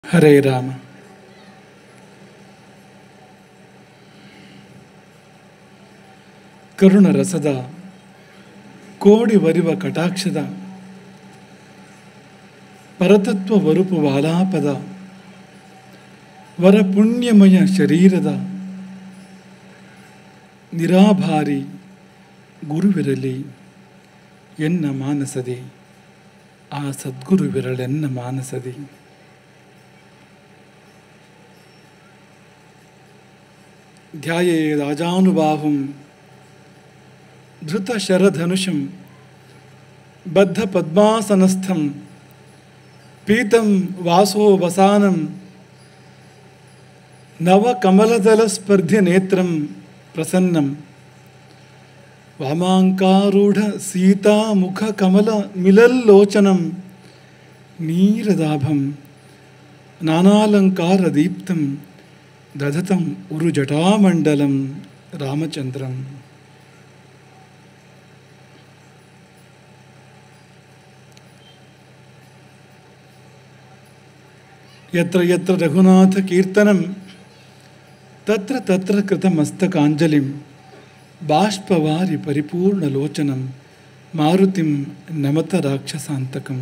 ಹರೇ ರಾಮ ಕರುಣ ರಸದ ಕೋಡಿ ವರಿವ ಕಟಾಕ್ಷದ ಪರತತ್ವ ವರುಪು ವಾಲಾಪದ ವರ ಪುಣ್ಯಮಯ ಶರೀರದ ನಿರಾಭಾರಿ ಗುರುವಿರಲಿ ಎನ್ನ ಮಾನಸದಿ ಆ ಸದ್ಗುರುವಿರಳೆನ್ನ ಮಾನಸದಿ ಧ್ಯಾಯೇ ರಾಜಾನುಬಾಹುಂ ಧೃತಶರಧನುಷಂ ಬದ್ಧ ಪದ್ಮಾಸನಸ್ಥಂ ಪೀತಂ ವಾಸೋ ವಸಾನಂ ನವಕಮಲದಲ ಸ್ಪರ್ಧ್ಯ ನೇತ್ರಂ ಪ್ರಸನ್ನಂ ವಾಮಾಂಕಾರೂಢ ಸೀತಾ ಮುಖ ಕಮಲ ಮಿಲಲ್ಲೋಚನಂ ನೀರದಾಭಂ ನಾನಾಲಂಕಾರ ದೀಪ್ತಂ ದಧತಂ ಉರು ಜಟಾಮಂಡಲಂ ರಾಮಚಂದ್ರಂ ಯತ್ರ ಯತ್ರ ರಘುನಾಥ ಕೀರ್ತನಂ ತತ್ರ ತತ್ರ ಕೃತಮಸ್ತಕಾಂಜಲಿಂ ಬಾಷ್ಪವಾರಿ ಪರಿಪೂರ್ಣಲೋಚನಂ ಮಾರುತಿಂ ನಮತ ರಾಕ್ಷಸಾಂತಕಂ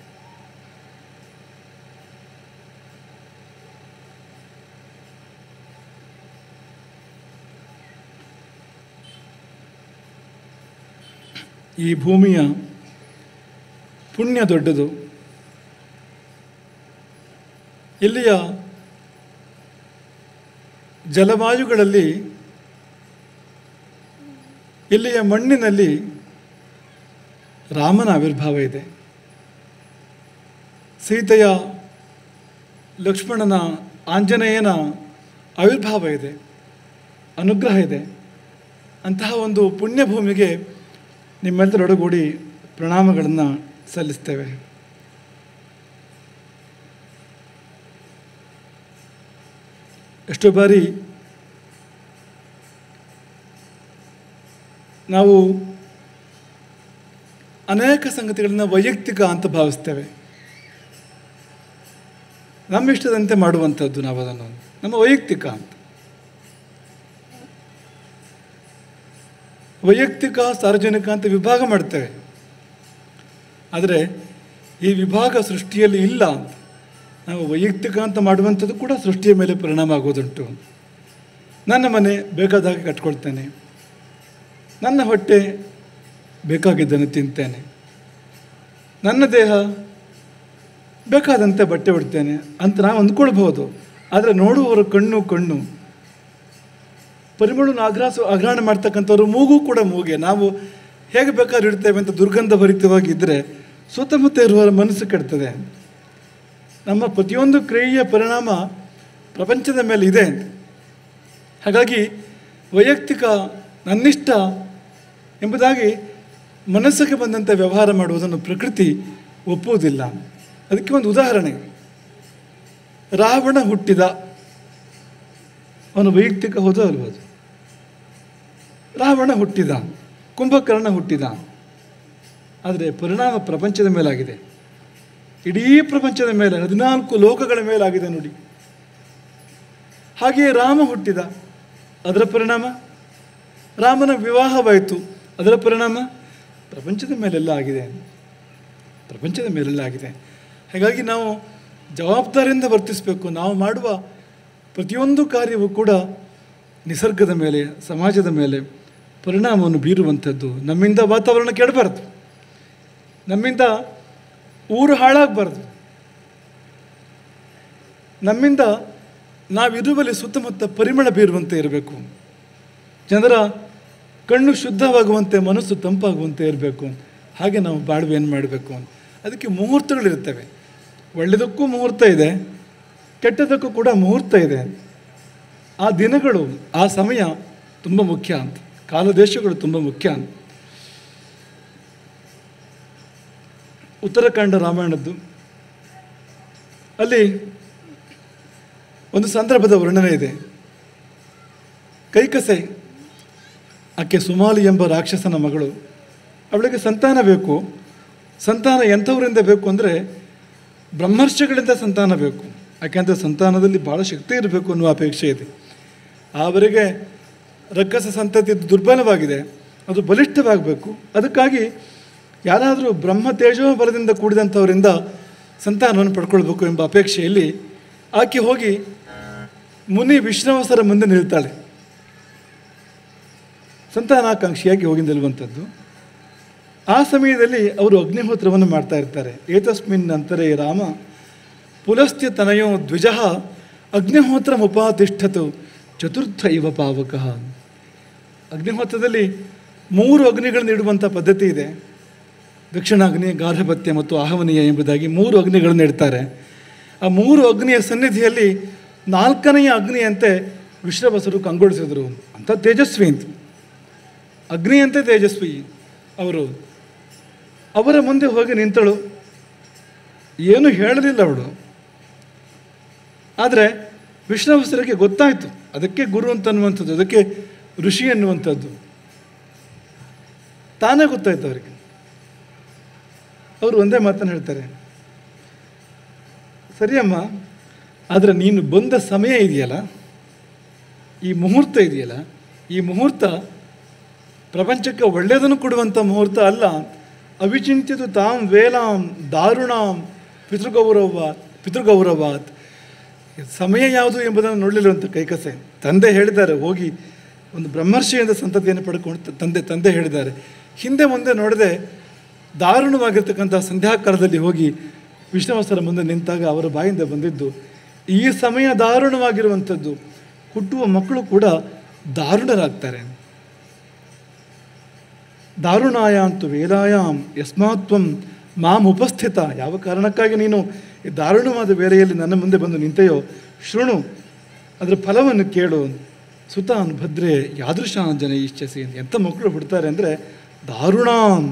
ಈ ಭೂಮಿಯ ಪುಣ್ಯ ದೊಡ್ಡದು ಇಲ್ಲಿಯ ಜಲವಾಯುಗಳಲ್ಲಿ ಇಲ್ಲಿಯ ಮಣ್ಣಿನಲ್ಲಿ ರಾಮನ ಆವಿರ್ಭಾವ ಇದೆ ಸೀತೆಯ ಲಕ್ಷ್ಮಣನ ಆಂಜನೇಯನ ಆವಿರ್ಭಾವ ಇದೆ ಅನುಗ್ರಹ ಇದೆ ಅಂತಹ ಒಂದು ಪುಣ್ಯಭೂಮಿಗೆ ನಿಮ್ಮೆಲ್ಲರೊಡಗೂಡಿ ಪ್ರಣಾಮಗಳನ್ನು ಸಲ್ಲಿಸ್ತೇವೆ ಎಷ್ಟೋ ಬಾರಿ ನಾವು ಅನೇಕ ಸಂಗತಿಗಳನ್ನ ವೈಯಕ್ತಿಕ ಅಂತ ಭಾವಿಸ್ತೇವೆ ನಮ್ಮ ಇಷ್ಟದಂತೆ ಮಾಡುವಂಥದ್ದು ನಾವು ಅದನ್ನು ನಮ್ಮ ವೈಯಕ್ತಿಕ ಅಂತ ವೈಯಕ್ತಿಕ ಸಾರ್ವಜನಿಕ ಅಂತ ವಿಭಾಗ ಮಾಡ್ತೇವೆ ಆದರೆ ಈ ವಿಭಾಗ ಸೃಷ್ಟಿಯಲ್ಲಿ ಇಲ್ಲ ಅಂತ ನಾವು ವೈಯಕ್ತಿಕ ಅಂತ ಮಾಡುವಂಥದ್ದು ಕೂಡ ಸೃಷ್ಟಿಯ ಮೇಲೆ ಪರಿಣಾಮ ಆಗೋದುಂಟು ನನ್ನ ಮನೆ ಬೇಕಾದಾಗ ಕಟ್ಕೊಳ್ತೇನೆ ನನ್ನ ಹೊಟ್ಟೆ ಬೇಕಾಗಿದ್ದನ್ನು ತಿಂತೇನೆ ನನ್ನ ದೇಹ ಬೇಕಾದಂತೆ ಬಟ್ಟೆ ಉಡ್ತೇನೆ ಅಂತ ನಾವು ಅಂದ್ಕೊಳ್ಬಹುದು ಆದರೆ ನೋಡುವವರ ಕಣ್ಣು ಕಣ್ಣು ಪರಿಮಳ ಆಗ್ರಾಸ ಅಗ್ರಹಣ ಮಾಡ್ತಕ್ಕಂಥವ್ರು ಮೂಗು ಕೂಡ ಮೂಗೆ ನಾವು ಹೇಗೆ ಬೇಕಾದ್ರೂ ಇಡ್ತೇವೆ ಅಂತ ದುರ್ಗಂಧ ಭರಿತವಾಗಿದ್ದರೆ ಸುತ್ತಮುತ್ತ ಇರುವವರ ಮನಸ್ಸು ಕೆಡ್ತದೆ ನಮ್ಮ ಪ್ರತಿಯೊಂದು ಕ್ರಿಯೆಯ ಪರಿಣಾಮ ಪ್ರಪಂಚದ ಮೇಲೆ ಇದೆ ಹಾಗಾಗಿ ವೈಯಕ್ತಿಕ ನನ್ನಿಷ್ಟ ಎಂಬುದಾಗಿ ಮನಸ್ಸಿಗೆ ಬಂದಂತೆ ವ್ಯವಹಾರ ಮಾಡುವುದನ್ನು ಪ್ರಕೃತಿ ಒಪ್ಪುವುದಿಲ್ಲ ಅದಕ್ಕೆ ಒಂದು ಉದಾಹರಣೆ ರಾವಣ ಹುಟ್ಟಿದ ಅವನು ವೈಯಕ್ತಿಕ ಹೋದ ಅಲ್ಬೋದು ರಾವಣ ಹುಟ್ಟಿದ ಕುಂಭಕರ್ಣ ಹುಟ್ಟಿದ ಆದರೆ ಪರಿಣಾಮ ಪ್ರಪಂಚದ ಮೇಲಾಗಿದೆ ಇಡೀ ಪ್ರಪಂಚದ ಮೇಲೆ ಹದಿನಾಲ್ಕು ಲೋಕಗಳ ಮೇಲಾಗಿದೆ ನೋಡಿ ಹಾಗೆಯೇ ರಾಮ ಹುಟ್ಟಿದ ಅದರ ಪರಿಣಾಮ ರಾಮನ ವಿವಾಹವಾಯಿತು ಅದರ ಪರಿಣಾಮ ಪ್ರಪಂಚದ ಮೇಲೆಲ್ಲ ಆಗಿದೆ ಪ್ರಪಂಚದ ಮೇಲೆಲ್ಲ ಆಗಿದೆ ಹಾಗಾಗಿ ನಾವು ಜವಾಬ್ದಾರಿಯಿಂದ ವರ್ತಿಸಬೇಕು ನಾವು ಮಾಡುವ ಪ್ರತಿಯೊಂದು ಕಾರ್ಯವೂ ಕೂಡ ನಿಸರ್ಗದ ಮೇಲೆ ಸಮಾಜದ ಮೇಲೆ ಪರಿಣಾಮವನ್ನು ಬೀರುವಂಥದ್ದು ನಮ್ಮಿಂದ ವಾತಾವರಣ ಕೆಡಬಾರ್ದು ನಮ್ಮಿಂದ ಊರು ಹಾಳಾಗಬಾರ್ದು ನಮ್ಮಿಂದ ನಾವಿರುವಲ್ಲಿ ಸುತ್ತಮುತ್ತ ಪರಿಮಳ ಬೀರುವಂತೆ ಇರಬೇಕು ಜನರ ಕಣ್ಣು ಶುದ್ಧವಾಗುವಂತೆ ಮನಸ್ಸು ತಂಪಾಗುವಂತೆ ಇರಬೇಕು ಹಾಗೆ ನಾವು ಬಾಳ್ವೆ ಏನು ಮಾಡಬೇಕು ಅದಕ್ಕೆ ಮುಹೂರ್ತಗಳಿರ್ತವೆ ಒಳ್ಳೆಯದಕ್ಕೂ ಮುಹೂರ್ತ ಇದೆ ಕೆಟ್ಟದಕ್ಕೂ ಕೂಡ ಮುಹೂರ್ತ ಇದೆ ಆ ದಿನಗಳು ಆ ಸಮಯ ತುಂಬ ಮುಖ್ಯ ಅಂತ ಕಾಲದೇಶಗಳು ತುಂಬ ಮುಖ್ಯ ಅಂತ ಉತ್ತರಾಖಂಡ ರಾಮಾಯಣದ್ದು ಅಲ್ಲಿ ಒಂದು ಸಂದರ್ಭದ ವರ್ಣನೆ ಇದೆ ಕೈಕಸೆ ಆಕೆ ಸುಮಾಲಿ ಎಂಬ ರಾಕ್ಷಸನ ಮಗಳು ಅವಳಿಗೆ ಸಂತಾನ ಬೇಕು ಸಂತಾನ ಎಂಥವರಿಂದ ಬೇಕು ಅಂದರೆ ಬ್ರಹ್ಮರ್ಷಿಗಳಿಂದ ಸಂತಾನ ಬೇಕು ಯಾಕೆಂದರೆ ಸಂತಾನದಲ್ಲಿ ಭಾಳ ಶಕ್ತಿ ಇರಬೇಕು ಅನ್ನುವ ಅಪೇಕ್ಷೆ ಇದೆ ಆವರೆಗೆ ರಕ್ಕಸ ಸಂತತಿ ದುರ್ಬಲವಾಗಿದೆ ಅದು ಬಲಿಷ್ಠವಾಗಬೇಕು ಅದಕ್ಕಾಗಿ ಯಾರಾದರೂ ಬ್ರಹ್ಮ ತೇಜೋ ಬಲದಿಂದ ಕೂಡಿದಂಥವರಿಂದ ಸಂತಾನವನ್ನು ಪಡ್ಕೊಳ್ಬೇಕು ಎಂಬ ಅಪೇಕ್ಷೆಯಲ್ಲಿ ಆಕೆ ಹೋಗಿ ಮುನಿ ವಿಷ್ಣುವಸರ ಮುಂದೆ ನಿಲ್ತಾಳೆ ಸಂತಾನಾಕಾಂಕ್ಷಿಯಾಗಿ ಹೋಗಿ ನಿಲ್ಲುವಂಥದ್ದು ಆ ಸಮಯದಲ್ಲಿ ಅವರು ಅಗ್ನಿಹೋತ್ರವನ್ನು ಮಾಡ್ತಾ ಇರ್ತಾರೆ ಏತಸ್ಮಿನ್ ನಂತರೇ ರಾಮ ಪುಲಸ್ತ್ಯ ತನಯೋ ದ್ವಿಜ ಅಗ್ನಿಹೋತ್ರ ಉಪಾತಿಷ್ಠತು ಚತುರ್ಥ ಇವ ಪಾವಕ ಅಗ್ನಿಹೋತ್ರದಲ್ಲಿ ಮೂರು ಅಗ್ನಿಗಳನ್ನು ಇಡುವಂಥ ಪದ್ಧತಿ ಇದೆ ದಕ್ಷಿಣಾಗ್ನಿ ಗಾರ್ಹಪತ್ಯ ಮತ್ತು ಆಹವನೀಯ ಎಂಬುದಾಗಿ ಮೂರು ಅಗ್ನಿಗಳನ್ನು ಇಡ್ತಾರೆ ಆ ಮೂರು ಅಗ್ನಿಯ ಸನ್ನಿಧಿಯಲ್ಲಿ ನಾಲ್ಕನೆಯ ಅಗ್ನಿಯಂತೆ ವಿಶ್ವಬಸರು ಕಂಗೊಳಿಸಿದರು ಅಂತ ತೇಜಸ್ವಿ ಅಂತ ಅಗ್ನಿಯಂತೆ ತೇಜಸ್ವಿ ಅವರು ಅವರ ಮುಂದೆ ಹೋಗಿ ನಿಂತಳು ಏನು ಹೇಳಲಿಲ್ಲ ಅವಳು ಆದರೆ ವಿಷ್ಣುವಸರಿಗೆ ಗೊತ್ತಾಯಿತು ಅದಕ್ಕೆ ಗುರು ಅಂತ ಅನ್ನುವಂಥದ್ದು ಅದಕ್ಕೆ ಋಷಿ ಅನ್ನುವಂಥದ್ದು ತಾನೇ ಗೊತ್ತಾಯ್ತು ಅವರಿಗೆ ಅವರು ಒಂದೇ ಮಾತನ್ನು ಹೇಳ್ತಾರೆ ಸರಿಯಮ್ಮ ಆದರೆ ನೀನು ಬಂದ ಸಮಯ ಇದೆಯಲ್ಲ ಈ ಮುಹೂರ್ತ ಇದೆಯಲ್ಲ ಈ ಮುಹೂರ್ತ ಪ್ರಪಂಚಕ್ಕೆ ಒಳ್ಳೆಯದನ್ನು ಕೊಡುವಂಥ ಮುಹೂರ್ತ ಅಲ್ಲ ಅವಿಚಿಂತ್ಯದು ತಾಂ ವೇಲಾಂ ದಾರುಣಾಂ ಪಿತೃಗೌರವ ಪಿತೃಗೌರವಾತ್ ಸಮಯ ಯಾವುದು ಎಂಬುದನ್ನು ನೋಡಲಿಲ್ಲವಂತ ಕೈಕಸೆ ತಂದೆ ಹೇಳಿದ್ದಾರೆ ಹೋಗಿ ಒಂದು ಬ್ರಹ್ಮರ್ಷಿಯಿಂದ ಸಂತತಿಯನ್ನು ಪಡ್ಕೊಂಡು ತಂದೆ ತಂದೆ ಹೇಳಿದ್ದಾರೆ ಹಿಂದೆ ಮುಂದೆ ನೋಡದೆ ದಾರುಣವಾಗಿರ್ತಕ್ಕಂಥ ಸಂಧ್ಯಾಕಾಲದಲ್ಲಿ ಹೋಗಿ ವಿಷ್ಣುವಸರ ಮುಂದೆ ನಿಂತಾಗ ಅವರ ಬಾಯಿಂದ ಬಂದಿದ್ದು ಈ ಸಮಯ ದಾರುಣವಾಗಿರುವಂಥದ್ದು ಹುಟ್ಟುವ ಮಕ್ಕಳು ಕೂಡ ದಾರುಣರಾಗ್ತಾರೆ ದಾರುಣಾಯಾಂತು ವೇಲಾಯಾಮ್ ಯಸ್ಮಾತ್ವಂ ಮಾಂ ಉಪಸ್ಥಿತ ಯಾವ ಕಾರಣಕ್ಕಾಗಿ ನೀನು ಈ ದಾರುಣವಾದ ವೇಳೆಯಲ್ಲಿ ನನ್ನ ಮುಂದೆ ಬಂದು ನಿಂತೆಯೋ ಶೃಣು ಅದರ ಫಲವನ್ನು ಕೇಳು ಸುತಾನ್ ಭದ್ರೆ ಯಾದೃಶಾನ್ ಜನ ಇಚ್ಛಸಿ ಎಂಥ ಮಕ್ಕಳು ಹುಡ್ತಾರೆ ಅಂದರೆ ದಾರುಣಾಂ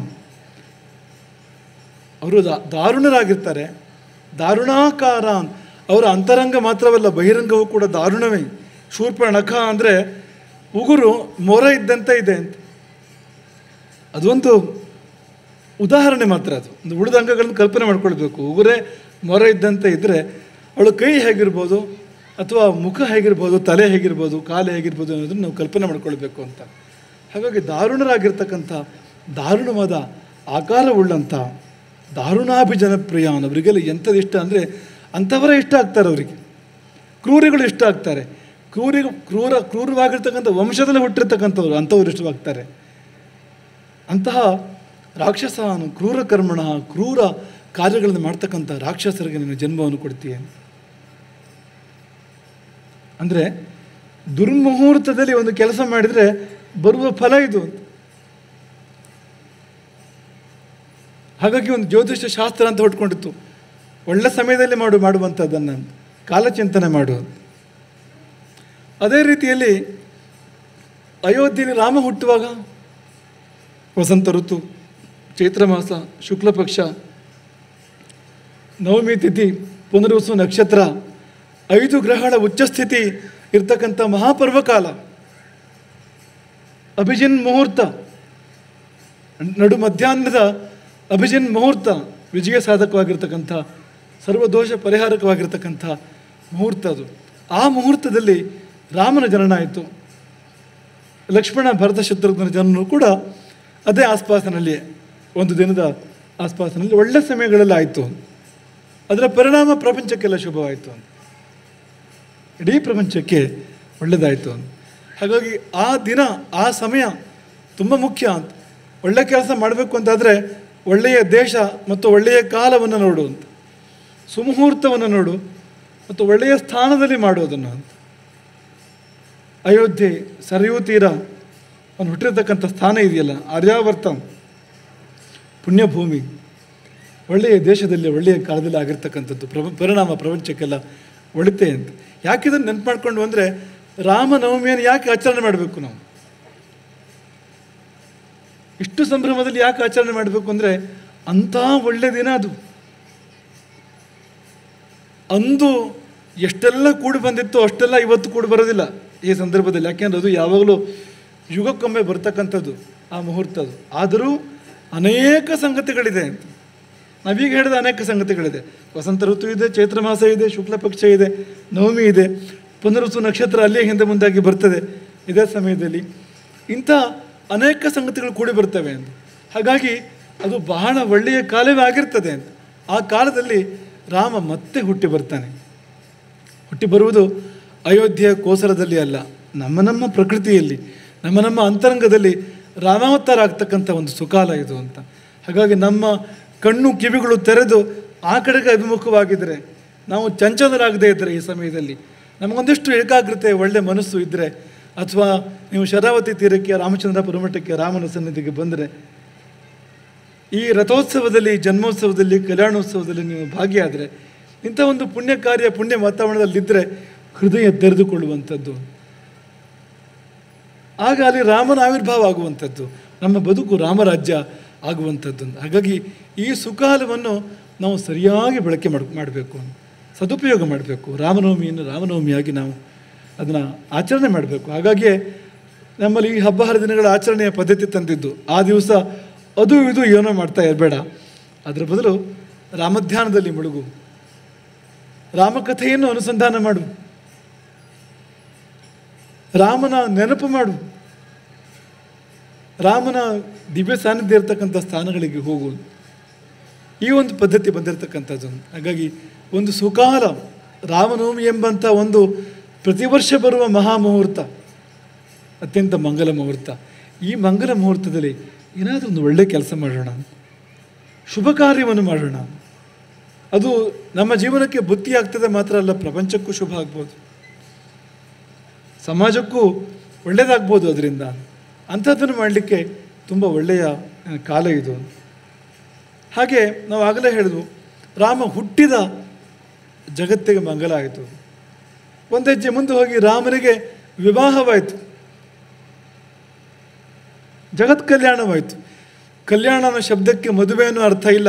ಅವರು ದಾ- ದಾರುಣರಾಗಿರ್ತಾರೆ ದಾರುಣಾಕಾರಾನ್ ಅವರ ಅಂತರಂಗ ಮಾತ್ರವಲ್ಲ ಬಹಿರಂಗವೂ ಕೂಡ ದಾರುಣವೇ ಶೂರ್ಪಣಖ ಅಂದರೆ ಉಗುರು ಮೊರ ಇದ್ದಂತೆ ಇದೆ ಅಂತ ಅದೊಂದು ಉದಾಹರಣೆ ಮಾತ್ರ ಅದು ಒಂದು ಉಳಿದ ಅಂಗಗಳನ್ನು ಕಲ್ಪನೆ ಮಾಡ್ಕೊಳ್ಬೇಕು ಉಗುರೇ ಮೊರ ಇದ್ದಂತೆ ಇದ್ದರೆ ಅವಳ ಕೈ ಹೇಗಿರ್ಬೋದು ಅಥವಾ ಮುಖ ಹೇಗಿರ್ಬೋದು ತಲೆ ಹೇಗಿರ್ಬೋದು ಕಾಲು ಹೇಗಿರ್ಬೋದು ಅನ್ನೋದನ್ನು ನಾವು ಕಲ್ಪನೆ ಮಾಡ್ಕೊಳ್ಬೇಕು ಅಂತ ಹಾಗಾಗಿ ದಾರುಣರಾಗಿರ್ತಕ್ಕಂಥ ದಾರುಣವಾದ ಆಕಾರವುಳ್ಳಂಥ ದಾರುಣಾಭಿಜನಪ್ರಿಯ ಅವರಿಗೆಲ್ಲ ಎಂಥದ್ದು ಇಷ್ಟ ಅಂದರೆ ಅಂಥವರೇ ಇಷ್ಟ ಆಗ್ತಾರೆ ಅವರಿಗೆ ಕ್ರೂರಿಗಳು ಇಷ್ಟ ಆಗ್ತಾರೆ ಕ್ರೂರಿ ಕ್ರೂರ ಕ್ರೂರವಾಗಿರ್ತಕ್ಕಂಥ ವಂಶದಲ್ಲಿ ಹುಟ್ಟಿರ್ತಕ್ಕಂಥವ್ರು ಅಂಥವ್ರು ಇಷ್ಟವಾಗ್ತಾರೆ ಅಂತಹ ರಾಕ್ಷಸಾನು ಕ್ರೂರ ಕರ್ಮಣ ಕ್ರೂರ ಕಾರ್ಯಗಳನ್ನು ಮಾಡ್ತಕ್ಕಂಥ ರಾಕ್ಷಸರಿಗೆ ನೀನು ಜನ್ಮವನ್ನು ಕೊಡ್ತೀಯ ಅಂದರೆ ದುರ್ಮುಹೂರ್ತದಲ್ಲಿ ಒಂದು ಕೆಲಸ ಮಾಡಿದರೆ ಬರುವ ಫಲ ಇದು ಹಾಗಾಗಿ ಒಂದು ಜ್ಯೋತಿಷ್ಯ ಶಾಸ್ತ್ರ ಅಂತ ಹೊಟ್ಕೊಂಡಿತ್ತು ಒಳ್ಳೆ ಸಮಯದಲ್ಲಿ ಮಾಡು ಮಾಡುವಂಥದ್ದನ್ನು ಕಾಲಚಿಂತನೆ ಮಾಡು ಅದೇ ರೀತಿಯಲ್ಲಿ ಅಯೋಧ್ಯೆಯಲ್ಲಿ ರಾಮ ಹುಟ್ಟುವಾಗ ವಸಂತ ಋತು ಚೈತ್ರ ಮಾಸ ಶುಕ್ಲ ಪಕ್ಷ ನವಮಿ ತಿಥಿ ಪುನರ್ವಸು ನಕ್ಷತ್ರ ಐದು ಗ್ರಹಗಳ ಉಚ್ಚಸ್ಥಿತಿ ಇರ್ತಕ್ಕಂಥ ಮಹಾಪರ್ವಕಾಲ ಅಭಿಜಿನ್ ಮುಹೂರ್ತ ನಡು ಮಧ್ಯಾಹ್ನದ ಅಭಿಜಿನ್ ಮುಹೂರ್ತ ವಿಜಯ ಸಾಧಕವಾಗಿರ್ತಕ್ಕಂಥ ಸರ್ವದೋಷ ಪರಿಹಾರಕವಾಗಿರ್ತಕ್ಕಂಥ ಮುಹೂರ್ತ ಅದು ಆ ಮುಹೂರ್ತದಲ್ಲಿ ರಾಮನ ಜನನ ಆಯಿತು ಲಕ್ಷ್ಮಣ ಭರತ ಶತ್ರುಘ್ನ ಜನರು ಕೂಡ ಅದೇ ಆಸ್ಪಾಸಿನಲ್ಲಿ ಒಂದು ದಿನದ ಆಸ್ಪಾಸಿನಲ್ಲಿ ಒಳ್ಳೆ ಸಮಯಗಳಲ್ಲಿ ಆಯಿತು ಅದರ ಪರಿಣಾಮ ಪ್ರಪಂಚಕ್ಕೆಲ್ಲ ಶುಭವಾಯಿತು ಇಡೀ ಪ್ರಪಂಚಕ್ಕೆ ಒಳ್ಳೆಯದಾಯಿತು ಹಾಗಾಗಿ ಆ ದಿನ ಆ ಸಮಯ ತುಂಬ ಮುಖ್ಯ ಅಂತ ಒಳ್ಳೆ ಕೆಲಸ ಮಾಡಬೇಕು ಅಂತಾದರೆ ಒಳ್ಳೆಯ ದೇಶ ಮತ್ತು ಒಳ್ಳೆಯ ಕಾಲವನ್ನು ನೋಡು ಅಂತ ಸುಮುಹೂರ್ತವನ್ನು ನೋಡು ಮತ್ತು ಒಳ್ಳೆಯ ಸ್ಥಾನದಲ್ಲಿ ಮಾಡೋದನ್ನು ಅಂತ ಅಯೋಧ್ಯೆ ಸರಯೂ ತೀರ ಅವನು ಹುಟ್ಟಿರ್ತಕ್ಕಂಥ ಸ್ಥಾನ ಇದೆಯಲ್ಲ ಆರ್ಯಾವರ್ತ ಪುಣ್ಯಭೂಮಿ ಒಳ್ಳೆಯ ದೇಶದಲ್ಲಿ ಒಳ್ಳೆಯ ಕಾಲದಲ್ಲಿ ಆಗಿರ್ತಕ್ಕಂಥದ್ದು ಪ್ರ ಪರಿಣಾಮ ಪ್ರಪಂಚಕ್ಕೆಲ್ಲ ಒಳಿತೆ ಅಂತ ಯಾಕೆ ಇದನ್ನು ನೆನ್ಪು ಮಾಡ್ಕೊಂಡು ಅಂದರೆ ರಾಮನವಮಿಯನ್ನು ಯಾಕೆ ಆಚರಣೆ ಮಾಡಬೇಕು ನಾವು ಇಷ್ಟು ಸಂಭ್ರಮದಲ್ಲಿ ಯಾಕೆ ಆಚರಣೆ ಮಾಡಬೇಕು ಅಂದರೆ ಅಂಥ ಒಳ್ಳೆಯ ದಿನ ಅದು ಅಂದು ಎಷ್ಟೆಲ್ಲ ಕೂಡಿ ಬಂದಿತ್ತು ಅಷ್ಟೆಲ್ಲ ಇವತ್ತು ಕೂಡಿ ಬರೋದಿಲ್ಲ ಈ ಸಂದರ್ಭದಲ್ಲಿ ಯಾಕೆಂದ್ರೆ ಅದು ಯಾವಾಗಲೂ ಯುಗಕ್ಕೊಮ್ಮೆ ಬರ್ತಕ್ಕಂಥದ್ದು ಆ ಮುಹೂರ್ತ ಅದು ಆದರೂ ಅನೇಕ ಸಂಗತಿಗಳಿದೆ ಅಂತ ನಾವೀಗ ಹೇಳಿದ ಅನೇಕ ಸಂಗತಿಗಳಿದೆ ವಸಂತ ಋತು ಇದೆ ಚೈತ್ರ ಮಾಸ ಇದೆ ಶುಕ್ಲ ಪಕ್ಷ ಇದೆ ನವಮಿ ಇದೆ ಪುನರುಸು ನಕ್ಷತ್ರ ಅಲ್ಲಿಯೇ ಹಿಂದೆ ಮುಂದಾಗಿ ಬರ್ತದೆ ಇದೇ ಸಮಯದಲ್ಲಿ ಇಂಥ ಅನೇಕ ಸಂಗತಿಗಳು ಕೂಡಿ ಬರ್ತವೆ ಅಂತ ಹಾಗಾಗಿ ಅದು ಬಹಳ ಒಳ್ಳೆಯ ಕಾಲವೇ ಆಗಿರ್ತದೆ ಅಂತ ಆ ಕಾಲದಲ್ಲಿ ರಾಮ ಮತ್ತೆ ಹುಟ್ಟಿ ಬರ್ತಾನೆ ಹುಟ್ಟಿ ಬರುವುದು ಅಯೋಧ್ಯೆಯ ಕೋಸರದಲ್ಲಿ ಅಲ್ಲ ನಮ್ಮ ನಮ್ಮ ಪ್ರಕೃತಿಯಲ್ಲಿ ನಮ್ಮ ನಮ್ಮ ಅಂತರಂಗದಲ್ಲಿ ರಾಮಾವತಾರ ಆಗ್ತಕ್ಕಂಥ ಒಂದು ಸುಕಾಲ ಇದು ಅಂತ ಹಾಗಾಗಿ ನಮ್ಮ ಕಣ್ಣು ಕಿವಿಗಳು ತೆರೆದು ಆ ಕಡೆಗೆ ಅಭಿಮುಖವಾಗಿದ್ದರೆ ನಾವು ಚಂಚಲರಾಗದೇ ಇದ್ದರೆ ಈ ಸಮಯದಲ್ಲಿ ನಮಗೊಂದಿಷ್ಟು ಏಕಾಗ್ರತೆ ಒಳ್ಳೆ ಮನಸ್ಸು ಇದ್ದರೆ ಅಥವಾ ನೀವು ಶರಾವತಿ ತೀರಕ್ಕೆ ರಾಮಚಂದ್ರಾಪುರ ಮಠಕ್ಕೆ ರಾಮನ ಸನ್ನಿಧಿಗೆ ಬಂದರೆ ಈ ರಥೋತ್ಸವದಲ್ಲಿ ಜನ್ಮೋತ್ಸವದಲ್ಲಿ ಕಲ್ಯಾಣೋತ್ಸವದಲ್ಲಿ ನೀವು ಭಾಗಿಯಾದರೆ ಇಂಥ ಒಂದು ಪುಣ್ಯ ಕಾರ್ಯ ಪುಣ್ಯ ವಾತಾವರಣದಲ್ಲಿದ್ದರೆ ಹೃದಯ ತೆರೆದುಕೊಳ್ಳುವಂಥದ್ದು ಆಗ ಅಲ್ಲಿ ರಾಮನ ಆವಿರ್ಭಾವ ಆಗುವಂಥದ್ದು ನಮ್ಮ ಬದುಕು ರಾಮರಾಜ್ಯ ಆಗುವಂಥದ್ದು ಹಾಗಾಗಿ ಈ ಸುಕಾಲವನ್ನು ನಾವು ಸರಿಯಾಗಿ ಬಳಕೆ ಮಾಡ್ ಮಾಡಬೇಕು ಸದುಪಯೋಗ ಮಾಡಬೇಕು ರಾಮನವಮಿಯನ್ನು ರಾಮನವಮಿಯಾಗಿ ನಾವು ಅದನ್ನು ಆಚರಣೆ ಮಾಡಬೇಕು ಹಾಗಾಗಿಯೇ ನಮ್ಮಲ್ಲಿ ಈ ಹಬ್ಬ ಹರಿದಿನಗಳ ಆಚರಣೆಯ ಪದ್ಧತಿ ತಂದಿದ್ದು ಆ ದಿವಸ ಅದು ಇದು ಏನೋ ಮಾಡ್ತಾ ಇರಬೇಡ ಅದರ ಬದಲು ರಾಮಧ್ಯಾನದಲ್ಲಿ ಮುಳುಗು ರಾಮಕಥೆಯನ್ನು ಅನುಸಂಧಾನ ಮಾಡು ರಾಮನ ನೆನಪು ಮಾಡು ರಾಮನ ದಿವ್ಯ ಸಾನ್ನಿಧ್ಯ ಇರತಕ್ಕಂಥ ಸ್ಥಾನಗಳಿಗೆ ಹೋಗು ಈ ಒಂದು ಪದ್ಧತಿ ಬಂದಿರತಕ್ಕಂಥದ್ದು ಹಾಗಾಗಿ ಒಂದು ಸುಕಾಲ ರಾಮನವಮಿ ಎಂಬಂಥ ಒಂದು ಪ್ರತಿ ವರ್ಷ ಬರುವ ಮಹಾಮುಹೂರ್ತ ಅತ್ಯಂತ ಮಂಗಲ ಮುಹೂರ್ತ ಈ ಮಂಗಲ ಮುಹೂರ್ತದಲ್ಲಿ ಏನಾದರೂ ಒಂದು ಒಳ್ಳೆಯ ಕೆಲಸ ಮಾಡೋಣ ಶುಭ ಕಾರ್ಯವನ್ನು ಮಾಡೋಣ ಅದು ನಮ್ಮ ಜೀವನಕ್ಕೆ ಬುತ್ತಿ ಆಗ್ತದೆ ಮಾತ್ರ ಅಲ್ಲ ಪ್ರಪಂಚಕ್ಕೂ ಶುಭ ಆಗ್ಬೋದು ಸಮಾಜಕ್ಕೂ ಒಳ್ಳೆಯದಾಗ್ಬೋದು ಅದರಿಂದ ಅಂಥದ್ದನ್ನು ಮಾಡಲಿಕ್ಕೆ ತುಂಬ ಒಳ್ಳೆಯ ಆ, ಕಾಲ ಇದು ಹಾಗೆ ನಾವು ಆಗಲೇ ಹೇಳಿದ್ವು ರಾಮ ಹುಟ್ಟಿದ ಜಗತ್ತಿಗೆ ಮಂಗಲ ಆಯಿತು ಒಂದು ಹೆಜ್ಜೆ ಮುಂದೆ ಹೋಗಿ ರಾಮನಿಗೆ ವಿವಾಹವಾಯಿತು ಜಗತ್ ಕಲ್ಯಾಣವಾಯಿತು ಕಲ್ಯಾಣ ಅನ್ನೋ ಶಬ್ದಕ್ಕೆ ಮದುವೆ ಅನ್ನೋ ಅರ್ಥ ಇಲ್ಲ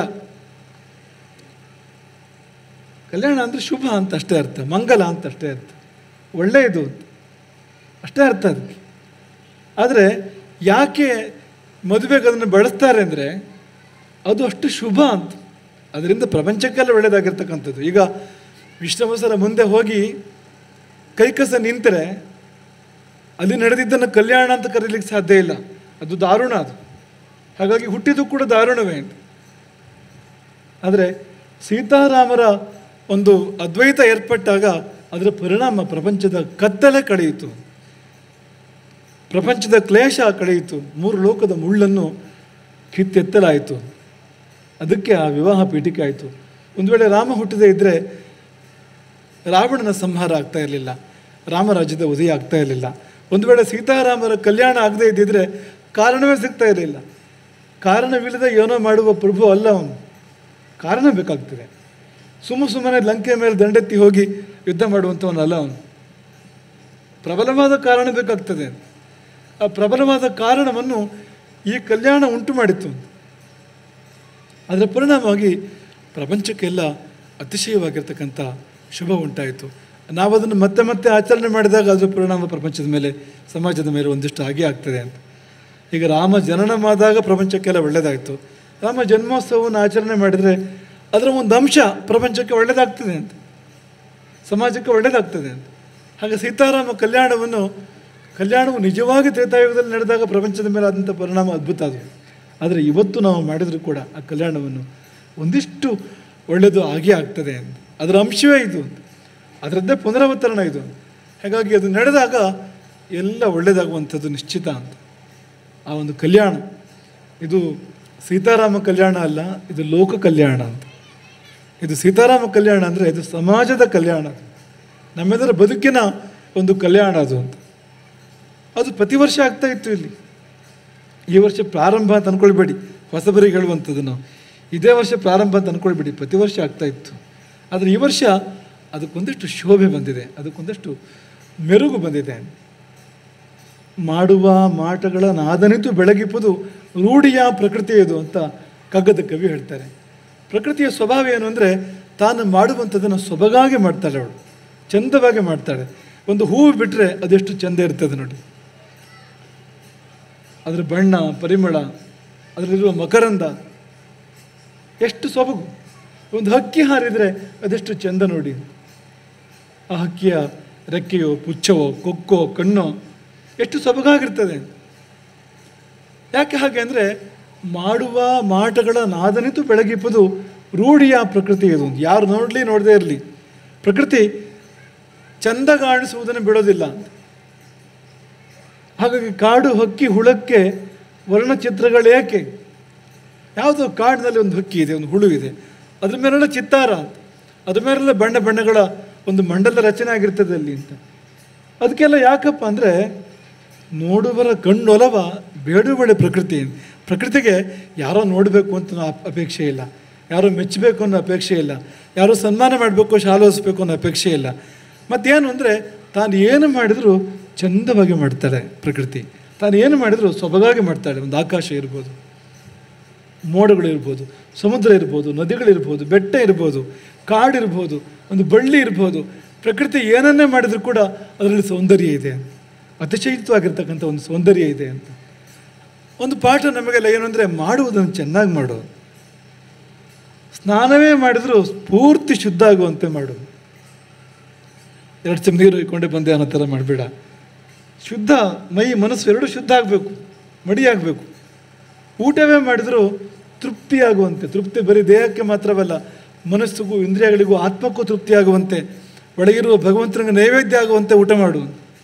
ಕಲ್ಯಾಣ ಅಂದರೆ ಶುಭ ಅಂತ ಅಷ್ಟೇ ಅರ್ಥ ಮಂಗಲ ಅಂತ ಅಷ್ಟೇ ಅರ್ಥ ಒಳ್ಳೆಯದು ಅಂತ ಅಷ್ಟೇ ಅರ್ಥ ಅದಕ್ಕೆ ಆದರೆ ಯಾಕೆ ಮದುವೆಗೆ ಅದನ್ನು ಬಳಸ್ತಾರೆ ಅಂದರೆ ಅದು ಅಷ್ಟು ಶುಭ ಅಂತ ಅದರಿಂದ ಪ್ರಪಂಚಕ್ಕೆಲ್ಲ ಒಳ್ಳೆಯದಾಗಿರ್ತಕ್ಕಂಥದ್ದು ಈಗ ವಿಶ್ವವಸರ ಮುಂದೆ ಹೋಗಿ ಕೈಕಸ ನಿಂತರೆ ಅಲ್ಲಿ ನಡೆದಿದ್ದನ್ನು ಕಲ್ಯಾಣ ಅಂತ ಕರೀಲಿಕ್ಕೆ ಸಾಧ್ಯ ಇಲ್ಲ ಅದು ದಾರುಣ ಅದು ಹಾಗಾಗಿ ಹುಟ್ಟಿದ್ದು ಕೂಡ ದಾರುಣವೇ ಅಂತ ಆದರೆ ಸೀತಾರಾಮರ ಒಂದು ಅದ್ವೈತ ಏರ್ಪಟ್ಟಾಗ ಅದರ ಪರಿಣಾಮ ಪ್ರಪಂಚದ ಕತ್ತಲೆ ಕಳೆಯಿತು ಪ್ರಪಂಚದ ಕ್ಲೇಶ ಕಳೆಯಿತು ಮೂರು ಲೋಕದ ಮುಳ್ಳನ್ನು ಕಿತ್ತೆತ್ತಲಾಯಿತು ಅದಕ್ಕೆ ಆ ವಿವಾಹ ಪೀಠಿಕೆ ಆಯಿತು ಒಂದು ವೇಳೆ ರಾಮ ಹುಟ್ಟದೇ ಇದ್ದರೆ ರಾವಣನ ಸಂಹಾರ ಆಗ್ತಾ ಇರಲಿಲ್ಲ ರಾಮರಾಜ್ಯದ ಉದಯ ಆಗ್ತಾ ಇರಲಿಲ್ಲ ಒಂದು ವೇಳೆ ಸೀತಾರಾಮರ ಕಲ್ಯಾಣ ಆಗದೇ ಇದ್ದಿದ್ರೆ ಕಾರಣವೇ ಸಿಗ್ತಾ ಇರಲಿಲ್ಲ ಕಾರಣವಿಲ್ಲದೆ ಏನೋ ಮಾಡುವ ಪ್ರಭು ಅಲ್ಲ ಅವನು ಕಾರಣ ಬೇಕಾಗ್ತದೆ ಸುಮ್ಮ ಸುಮ್ಮನೆ ಲಂಕೆ ಮೇಲೆ ದಂಡೆತ್ತಿ ಹೋಗಿ ಯುದ್ಧ ಮಾಡುವಂಥವನಲ್ಲ ಅವನು ಪ್ರಬಲವಾದ ಕಾರಣ ಬೇಕಾಗ್ತದೆ ಆ ಪ್ರಬಲವಾದ ಕಾರಣವನ್ನು ಈ ಕಲ್ಯಾಣ ಉಂಟು ಮಾಡಿತ್ತು ಅದರ ಪರಿಣಾಮವಾಗಿ ಪ್ರಪಂಚಕ್ಕೆಲ್ಲ ಅತಿಶಯವಾಗಿರ್ತಕ್ಕಂಥ ಶುಭ ಉಂಟಾಯಿತು ನಾವು ಅದನ್ನು ಮತ್ತೆ ಮತ್ತೆ ಆಚರಣೆ ಮಾಡಿದಾಗ ಅದರ ಪರಿಣಾಮ ಪ್ರಪಂಚದ ಮೇಲೆ ಸಮಾಜದ ಮೇಲೆ ಒಂದಿಷ್ಟು ಹಾಗೆ ಆಗ್ತದೆ ಅಂತ ಈಗ ರಾಮ ಜನನವಾದಾಗ ಪ್ರಪಂಚಕ್ಕೆಲ್ಲ ಒಳ್ಳೆಯದಾಯಿತು ರಾಮ ಜನ್ಮೋತ್ಸವವನ್ನು ಆಚರಣೆ ಮಾಡಿದರೆ ಅದರ ಒಂದು ಅಂಶ ಪ್ರಪಂಚಕ್ಕೆ ಒಳ್ಳೆಯದಾಗ್ತದೆ ಅಂತ ಸಮಾಜಕ್ಕೆ ಒಳ್ಳೆಯದಾಗ್ತದೆ ಅಂತ ಹಾಗೆ ಸೀತಾರಾಮ ಕಲ್ಯಾಣವನ್ನು ಕಲ್ಯಾಣವು ನಿಜವಾಗಿ ತ್ರೇತಾಯುಗದಲ್ಲಿ ನಡೆದಾಗ ಪ್ರಪಂಚದ ಮೇಲೆ ಆದಂಥ ಪರಿಣಾಮ ಅದ್ಭುತ ಅದು ಆದರೆ ಇವತ್ತು ನಾವು ಮಾಡಿದರೂ ಕೂಡ ಆ ಕಲ್ಯಾಣವನ್ನು ಒಂದಿಷ್ಟು ಒಳ್ಳೆಯದು ಆಗೇ ಆಗ್ತದೆ ಅಂತ ಅದರ ಅಂಶವೇ ಇದು ಅಂತ ಅದರದ್ದೇ ಪುನರಾವತರಣ ಇದು ಹಾಗಾಗಿ ಅದು ನಡೆದಾಗ ಎಲ್ಲ ಒಳ್ಳೆಯದಾಗುವಂಥದ್ದು ನಿಶ್ಚಿತ ಅಂತ ಆ ಒಂದು ಕಲ್ಯಾಣ ಇದು ಸೀತಾರಾಮ ಕಲ್ಯಾಣ ಅಲ್ಲ ಇದು ಲೋಕ ಕಲ್ಯಾಣ ಅಂತ ಇದು ಸೀತಾರಾಮ ಕಲ್ಯಾಣ ಅಂದರೆ ಇದು ಸಮಾಜದ ಕಲ್ಯಾಣ ಅದು ನಮ್ಮೆಲ್ಲರ ಬದುಕಿನ ಒಂದು ಕಲ್ಯಾಣ ಅದು ಅಂತ ಅದು ಪ್ರತಿ ವರ್ಷ ಆಗ್ತಾ ಇತ್ತು ಇಲ್ಲಿ ಈ ವರ್ಷ ಪ್ರಾರಂಭ ಅಂತ ಅಂದ್ಕೊಳ್ಬೇಡಿ ಹೊಸಬರಿಗೆ ಹೇಳುವಂಥದ್ದು ನಾವು ಇದೇ ವರ್ಷ ಪ್ರಾರಂಭ ಅಂತ ಅಂದ್ಕೊಳ್ಬೇಡಿ ಪ್ರತಿ ವರ್ಷ ಆಗ್ತಾ ಇತ್ತು ಆದರೆ ಈ ವರ್ಷ ಅದಕ್ಕೊಂದಷ್ಟು ಶೋಭೆ ಬಂದಿದೆ ಅದಕ್ಕೊಂದಷ್ಟು ಮೆರುಗು ಬಂದಿದೆ ಮಾಡುವ ಮಾಟಗಳ ನಾದನಿತು ಬೆಳಗಿಪ್ಪುದು ರೂಢಿಯ ಪ್ರಕೃತಿಯದು ಅಂತ ಕಗ್ಗದ ಕವಿ ಹೇಳ್ತಾರೆ ಪ್ರಕೃತಿಯ ಸ್ವಭಾವ ಏನು ಅಂದರೆ ತಾನು ಮಾಡುವಂಥದ್ದನ್ನು ಸೊಬಗಾಗಿ ಮಾಡ್ತಾಳೆ ಅವಳು ಚಂದವಾಗಿ ಮಾಡ್ತಾಳೆ ಒಂದು ಹೂವು ಬಿಟ್ಟರೆ ಅದೆಷ್ಟು ಚಂದ ಇರ್ತದೆ ನೋಡಿ ಅದರ ಬಣ್ಣ ಪರಿಮಳ ಅದರಲ್ಲಿರುವ ಮಕರಂದ ಎಷ್ಟು ಸೊಬಗು ಒಂದು ಹಕ್ಕಿ ಹಾರಿದರೆ ಅದೆಷ್ಟು ಚೆಂದ ನೋಡಿ ಆ ಹಕ್ಕಿಯ ರೆಕ್ಕೆಯೋ ಪುಚ್ಛವೋ ಕೊಕ್ಕೋ ಕಣ್ಣೋ ಎಷ್ಟು ಸೊಬಗಾಗಿರ್ತದೆ ಯಾಕೆ ಹಾಗೆ ಅಂದರೆ ಮಾಡುವ ಮಾಟಗಳ ನಾದನಿತು ಬೆಳಗಿಪ್ಪದು ರೂಢಿಯ ಪ್ರಕೃತಿ ಇದು ಯಾರು ನೋಡಲಿ ನೋಡದೇ ಇರಲಿ ಪ್ರಕೃತಿ ಚಂದ ಕಾಣಿಸುವುದನ್ನು ಬಿಡೋದಿಲ್ಲ ಅಂತ ಹಾಗಾಗಿ ಕಾಡು ಹಕ್ಕಿ ಹುಳಕ್ಕೆ ವರ್ಣಚಿತ್ರಗಳೇಕೆ ಯಾವುದೋ ಕಾಡಿನಲ್ಲಿ ಒಂದು ಹಕ್ಕಿ ಇದೆ ಒಂದು ಹುಳು ಇದೆ ಅದ್ರ ಮೇಲೆಲ್ಲ ಚಿತ್ತಾರ ಅಂತ ಅದ್ರ ಮೇಲೆಲ್ಲ ಬಣ್ಣ ಬಣ್ಣಗಳ ಒಂದು ಮಂಡಲ ರಚನೆ ಆಗಿರ್ತದೆ ಅಲ್ಲಿ ಅಂತ ಅದಕ್ಕೆಲ್ಲ ಯಾಕಪ್ಪ ಅಂದರೆ ನೋಡುವರ ಕಣ್ಣೊಲವ ಬೇಡುವಳೆ ಪ್ರಕೃತಿ ಪ್ರಕೃತಿಗೆ ಯಾರೋ ನೋಡಬೇಕು ಅಂತ ಅನ್ನೋ ಅಪ್- ಅಪೇಕ್ಷೆ ಇಲ್ಲ ಯಾರೋ ಮೆಚ್ಚಬೇಕು ಅನ್ನೋ ಅಪೇಕ್ಷೆ ಇಲ್ಲ ಯಾರೋ ಸನ್ಮಾನ ಮಾಡಬೇಕು ಶಾಲೋಸ್ಬೇಕು ಅನ್ನೋ ಅಪೇಕ್ಷೆ ಇಲ್ಲ ಮತ್ತೇನು ಅಂದರೆ ತಾನು ಏನು ಮಾಡಿದರೂ ಚಂದವಾಗಿ ಮಾಡ್ತಾಳೆ ಪ್ರಕೃತಿ ತಾನು ಏನು ಮಾಡಿದರೂ ಸೊಬಗಾಗಿ ಮಾಡ್ತಾಳೆ ಒಂದು ಆಕಾಶ ಇರ್ಬೋದು ಮೋಡಗಳಿರ್ಬೋದು ಸಮುದ್ರ ಇರ್ಬೋದು ನದಿಗಳಿರ್ಬೋದು ಬೆಟ್ಟ ಇರ್ಬೋದು ಕಾಡಿರ್ಬೋದು ಒಂದು ಬಳ್ಳಿ ಇರ್ಬೋದು ಪ್ರಕೃತಿ ಏನನ್ನೇ ಮಾಡಿದರೂ ಕೂಡ ಅದರಲ್ಲಿ ಸೌಂದರ್ಯ ಇದೆ ಅತಿಶಯಿತವಾಗಿರ್ತಕ್ಕಂಥ ಒಂದು ಸೌಂದರ್ಯ ಇದೆ ಅಂತ ಒಂದು ಪಾಠ ನಮಗೆಲ್ಲ ಏನು ಅಂದರೆ ಮಾಡುವುದನ್ನು ಚೆನ್ನಾಗಿ ಮಾಡು ಸ್ನಾನವೇ ಮಾಡಿದರೂ ಪೂರ್ತಿ ಶುದ್ಧ ಆಗುವಂತೆ ಮಾಡು ಎರಡು ಚಮ್ ನೀರು ಇಟ್ಕೊಂಡೆ ಬಂದೆ ಅನ್ನೋ ಥರ ಮಾಡಬೇಡ ಶುದ್ಧ ಮೈ ಮನಸ್ಸು ಎರಡು ಶುದ್ಧ ಆಗಬೇಕು ಮಡಿಯಾಗಬೇಕು ಊಟವೇ ಮಾಡಿದರೂ ತೃಪ್ತಿಯಾಗುವಂತೆ ತೃಪ್ತಿ ಬರೀ ದೇಹಕ್ಕೆ ಮಾತ್ರವಲ್ಲ ಮನಸ್ಸಿಗೂ ಇಂದ್ರಿಯಗಳಿಗೂ ಆತ್ಮಕ್ಕೂ ತೃಪ್ತಿಯಾಗುವಂತೆ ಒಳಗಿರುವ ಭಗವಂತನಿಗೆ ನೈವೇದ್ಯ ಆಗುವಂತೆ ಊಟ ಮಾಡು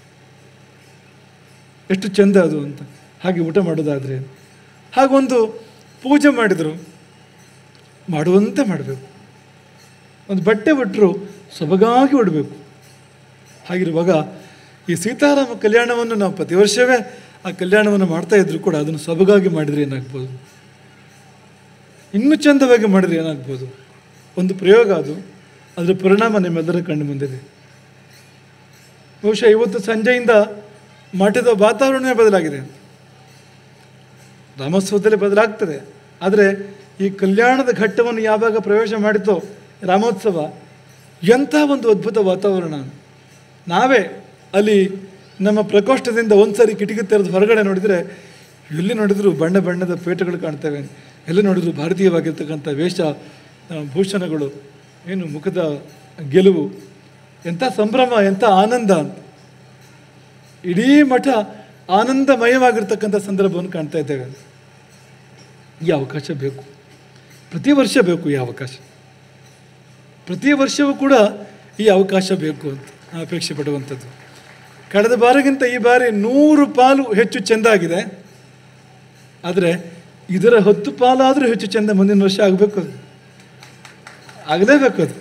ಎಷ್ಟು ಚೆಂದ ಅದು ಅಂತ ಹಾಗೆ ಊಟ ಮಾಡೋದಾದರೆ ಹಾಗೊಂದು ಪೂಜೆ ಮಾಡಿದರು ಮಾಡುವಂತೆ ಮಾಡಬೇಕು ಒಂದು ಬಟ್ಟೆ ಉಟ್ಟರು ಸೊಬಗಾಗಿ ಉಡಬೇಕು ಹಾಗಿರುವಾಗ ಈ ಸೀತಾರಾಮ ಕಲ್ಯಾಣವನ್ನು ನಾವು ಪ್ರತಿ ವರ್ಷವೇ ಆ ಕಲ್ಯಾಣವನ್ನು ಮಾಡ್ತಾ ಇದ್ರು ಕೂಡ ಅದನ್ನು ಸೊಬಗಾಗಿ ಮಾಡಿದರೆ ಏನಾಗ್ಬೋದು ಇನ್ನೂ ಚಂದವಾಗಿ ಮಾಡಿದರೆ ಏನಾಗ್ಬೋದು ಒಂದು ಪ್ರಯೋಗ ಅದು ಅದರ ಪರಿಣಾಮ ನಿಮ್ಮೆಲ್ಲರ ಕಣ್ಣು ಮುಂದಿದೆ ಬಹುಶಃ ಇವತ್ತು ಸಂಜೆಯಿಂದ ಮಠದ ವಾತಾವರಣವೇ ಬದಲಾಗಿದೆ ರಾಮೋತ್ಸವದಲ್ಲಿ ಬದಲಾಗ್ತದೆ ಆದರೆ ಈ ಕಲ್ಯಾಣದ ಘಟ್ಟವನ್ನು ಯಾವಾಗ ಪ್ರವೇಶ ಮಾಡಿತೋ ರಾಮೋತ್ಸವ ಎಂಥ ಒಂದು ಅದ್ಭುತ ವಾತಾವರಣ ನಾವೇ ಅಲ್ಲಿ ನಮ್ಮ ಪ್ರಕೋಷ್ಠದಿಂದ ಒಂದ್ಸರಿ ಕಿಟಕಿ ತೆರೆದು ಹೊರಗಡೆ ನೋಡಿದರೆ ಎಲ್ಲಿ ನೋಡಿದರೂ ಬಣ್ಣ ಬಣ್ಣದ ಪೇಟಗಳು ಕಾಣ್ತವೆ ಎಲ್ಲಿ ನೋಡಿದ್ರು ಭಾರತೀಯವಾಗಿರ್ತಕ್ಕಂಥ ವೇಷ ಆ, ಭೂಷಣಗಳು ಏನು ಮುಖದ ಗೆಲುವು ಎಂಥ ಸಂಭ್ರಮ ಎಂಥ ಆನಂದ ಅಂತ ಇಡೀ ಮಠ ಆನಂದಮಯವಾಗಿರ್ತಕ್ಕಂಥ ಸಂದರ್ಭವನ್ನು ಕಾಣ್ತಾ ಇದ್ದೇವೆ ಈ ಅವಕಾಶ ಬೇಕು ಪ್ರತಿ ವರ್ಷ ಬೇಕು ಈ ಅವಕಾಶ ಪ್ರತಿ ವರ್ಷವೂ ಕೂಡ ಈ ಅವಕಾಶ ಬೇಕು ಅಂತ ನಾವು ಅಪೇಕ್ಷೆ ಪಡುವಂಥದ್ದು ಕಳೆದ ಬಾರಿಗಿಂತ ಈ ಬಾರಿ ನೂರು ಪಾಲು ಹೆಚ್ಚು ಚೆಂದ ಆಗಿದೆ ಆದರೆ ಇದರ ಹತ್ತು ಪಾಲಾದರೂ ಹೆಚ್ಚು ಚೆಂದ ಮುಂದಿನ ವರ್ಷ ಆಗಬೇಕು ಅದು ಆಗಲೇಬೇಕು ಅದು